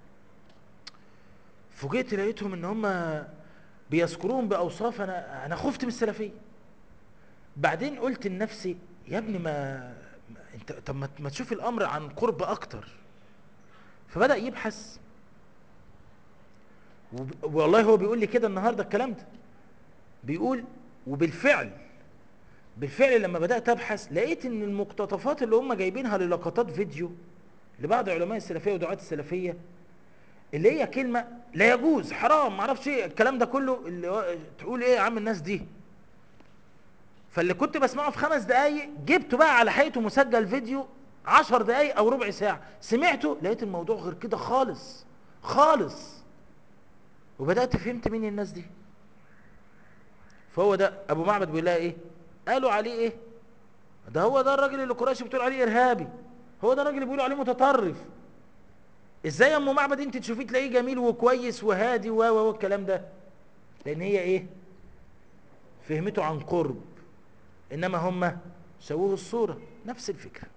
Speaker 1: فوجئت لقيتهم ان هم بيذكرون بأوصاف انا انا خفت من السلفية بعدين قلت لنفسي يا ابني ما ما- انت طب ما ما تشوف الامر عن قرب اكتر فبدأ يبحث وب- والله هو بيقول لي كده النهارده الكلام ده بيقول وبالفعل بالفعل لما بدأت أبحث لقيت إن المقتطفات اللي هم جايبينها للقطات فيديو لبعض علماء السلفية ودعاة السلفية اللي هي كلمة لا يجوز حرام معرفش ايه الكلام ده كله اللي هو تقول ايه يا عم الناس دي فاللي كنت بسمعه في خمس دقايق جبته بقى على حقيقته مسجل فيديو عشر دقايق او ربع ساعة سمعته لقيت الموضوع غير كده خالص خالص وبدأت فهمت مين الناس دي فهو ده ابو معبد بيقول لها ايه قالوا عليه ايه ده هو ده الراجل اللي قريش بتقول عليه ارهابي هو ده الراجل اللي بيقولوا عليه متطرف ازاي يا ام معبد انت تشوفيه تلاقيه جميل وكويس وهادي و و الكلام ده لان هي ايه فهمته عن قرب انما هم سووه الصورة نفس الفكرة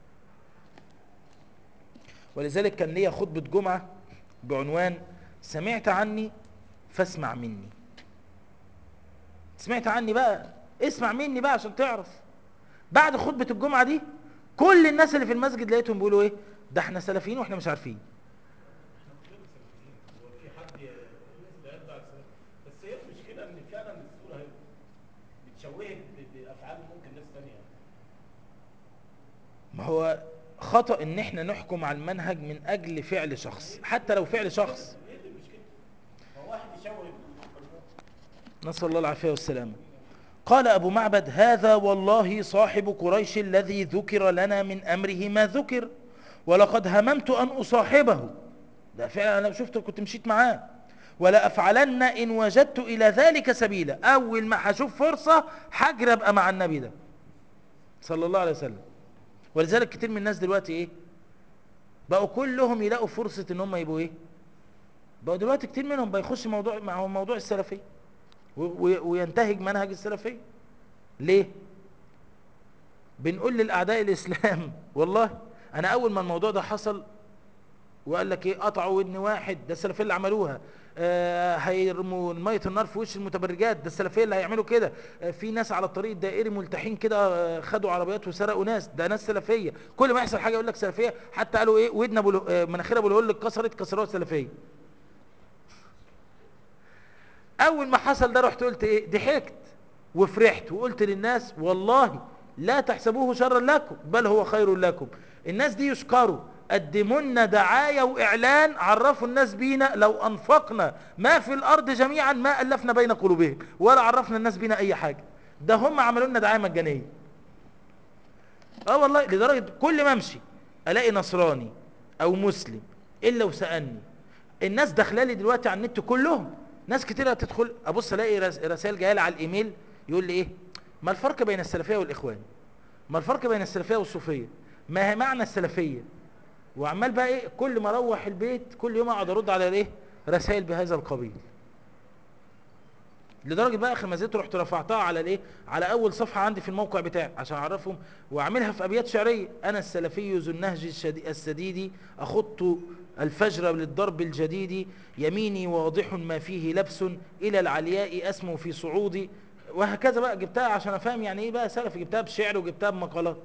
Speaker 1: ولذلك كان ليا خطبة جمعة بعنوان سمعت عني فاسمع مني سمعت عني بقى اسمع مني بقى عشان تعرف بعد خطبة الجمعة دي كل الناس اللي في المسجد لقيتهم بيقولوا ايه ده احنا سلفيين واحنا مش عارفين
Speaker 2: هو في حد لا يدعي السلام بس هي المشكله ان فعلا الصوره هي بتشوهك ب- بافعال ممكن ناس ثانيه
Speaker 1: ما هو خطأ ان احنا نحكم على المنهج من اجل فعل شخص حتى لو فعل شخص
Speaker 2: هي دي المشكله هو واحد يشوه
Speaker 1: نسأل الله العافية والسلامة قال أبو معبد هذا والله صاحب قريش الذي ذكر لنا من أمره ما ذكر ولقد هممت أن أصاحبه ده فعلا أنا شفت كنت مشيت معاه ولا أفعلن إن وجدت إلى ذلك سبيلا أول ما هشوف فرصة حجر أبقى مع النبي ده صلى الله عليه وسلم ولذلك كتير من الناس دلوقتي إيه بقوا كلهم يلاقوا فرصة إن هم يبقوا إيه بقوا دلوقتي كتير منهم بيخش موضوع مع موضوع السلفية و- و- وينتهج منهج السلفية ليه بنقول للأعداء الإسلام والله أنا أول ما الموضوع ده حصل وقال لك إيه قطعوا ودن واحد ده السلفية اللي عملوها آه هيرموا مية النار في وش المتبرجات ده السلفية اللي هيعملوا كده آه في ناس على الطريق الدائري ملتحين كده آه خدوا عربيات وسرقوا ناس ده ناس سلفية كل ما يحصل حاجة يقول لك سلفية حتى قالوا إيه ودن أبو له- آه مناخير أبو الهول اتكسرت كسروها سلفية اول ما حصل ده رحت قلت ايه ضحكت وفرحت وقلت للناس والله لا تحسبوه شرا لكم بل هو خير لكم الناس دي يشكروا قدموا لنا دعايه واعلان عرفوا الناس بينا لو انفقنا ما في الارض جميعا ما الفنا بين قلوبهم ولا عرفنا الناس بينا اي حاجه ده هم عملوا لنا دعايه مجانيه اه والله لدرجه كل ما امشي الاقي نصراني او مسلم الا وسالني الناس داخلالي دلوقتي على النت كلهم ناس كتير تدخل ابص الاقي رس- رسائل جايه لي على الايميل يقول لي ايه ما الفرق بين السلفيه والاخوان ما الفرق بين السلفيه والصوفيه ما هي معنى السلفيه وعمال بقى ايه كل ما اروح البيت كل يوم اقعد ارد على الايه رسائل بهذا القبيل لدرجه بقى اخر ما زلت رحت رفعتها على الايه على اول صفحه عندي في الموقع بتاعي عشان اعرفهم واعملها في ابيات شعريه انا السلفي ذو النهج الشدي- السديد اخط الفجر للضرب الجديد يميني واضح ما فيه لبس الى العلياء اسمو في صعودي وهكذا بقى جبتها عشان افهم يعني ايه بقى سلفي جبتها بشعر وجبتها بمقالات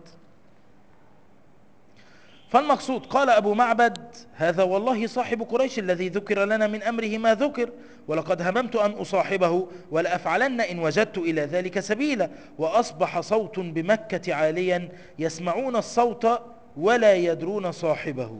Speaker 1: فالمقصود قال أبو معبد هذا والله صاحب قريش الذي ذكر لنا من أمره ما ذكر ولقد هممت أن أصاحبه ولأفعلن إن وجدت إلى ذلك سبيلا وأصبح صوت بمكة عاليا يسمعون الصوت ولا يدرون صاحبه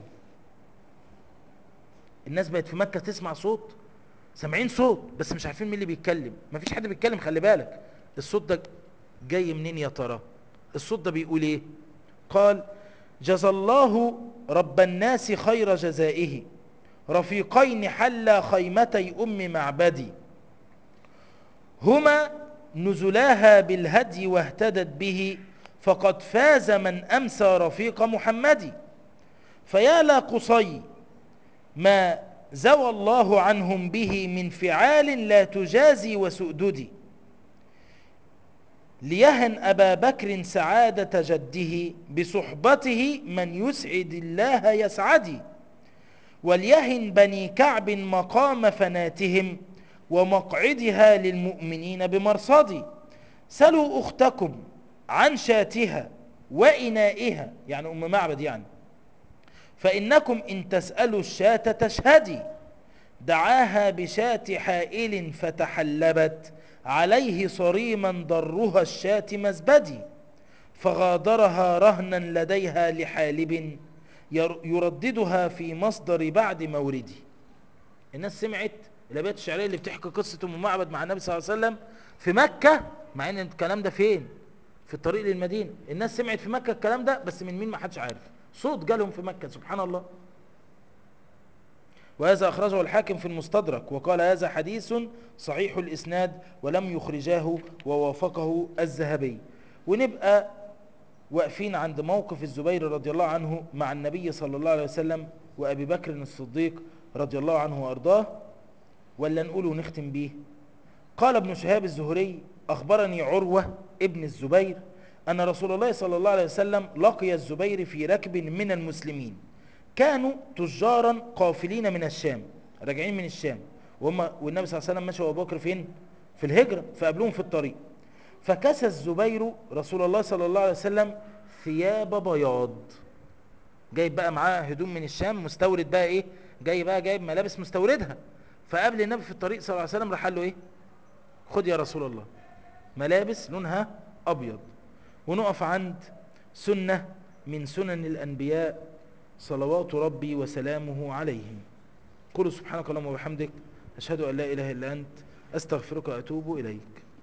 Speaker 1: الناس بقت في مكة تسمع صوت سامعين صوت بس مش عارفين مين اللي بيتكلم مفيش حد بيتكلم خلي بالك الصوت ده جاي منين يا ترى الصوت ده بيقول ايه قال جزى الله رب الناس خير جزائه رفيقين حلا خيمتي أم معبدي هما نزلاها بالهدي واهتدت به فقد فاز من أمسى رفيق محمد فيا لا قصي ما زوى الله عنهم به من فعال لا تجازي وسؤددي ليهن أبا بكر سعادة جده بصحبته من يسعد الله يسعدي وليهن بني كعب مقام فناتهم ومقعدها للمؤمنين بمرصدي سلوا أختكم عن شاتها وإنائها يعني أم معبد يعني فإنكم إن تسألوا الشاة تشهدي دعاها بشاة حائل فتحلبت عليه صريما ضرها الشاة مزبدي فغادرها رهنا لديها لحالب ير- يرددها في مصدر بعد موردي الناس سمعت الابيات الشعريه اللي بتحكي قصه ام معبد مع النبي صلى الله عليه وسلم في مكه مع ان الكلام ده فين في الطريق للمدينه الناس سمعت في مكه الكلام ده بس من مين ما حدش عارف صوت جالهم في مكه سبحان الله وهذا أخرجه الحاكم في المستدرك وقال هذا حديث صحيح الإسناد ولم يخرجاه ووافقه الذهبي ونبقى واقفين عند موقف الزبير رضي الله عنه مع النبي صلى الله عليه وسلم وأبي بكر الصديق رضي الله عنه وأرضاه ولا نقوله ونختم بيه قال ابن شهاب الزهري أخبرني عروة ابن الزبير أن رسول الله صلى الله عليه وسلم لقي الزبير في ركب من المسلمين كانوا تجارا قافلين من الشام راجعين من الشام وهم والنبي صلى الله عليه وسلم مشى وابو بكر فين في الهجرة فقابلوهم في الطريق فكسى الزبير رسول الله صلى الله عليه وسلم ثياب بياض جايب بقى معاه هدوم من الشام مستورد بقى ايه جاي بقى جايب ملابس مستوردها فقابل النبي في الطريق صلى الله عليه وسلم راح قال له ايه خد يا رسول الله ملابس لونها ابيض ونقف عند سنة من سنن الانبياء صلوات ربي وسلامه عليهم قل سبحانك اللهم وبحمدك اشهد ان لا اله الا انت استغفرك واتوب اليك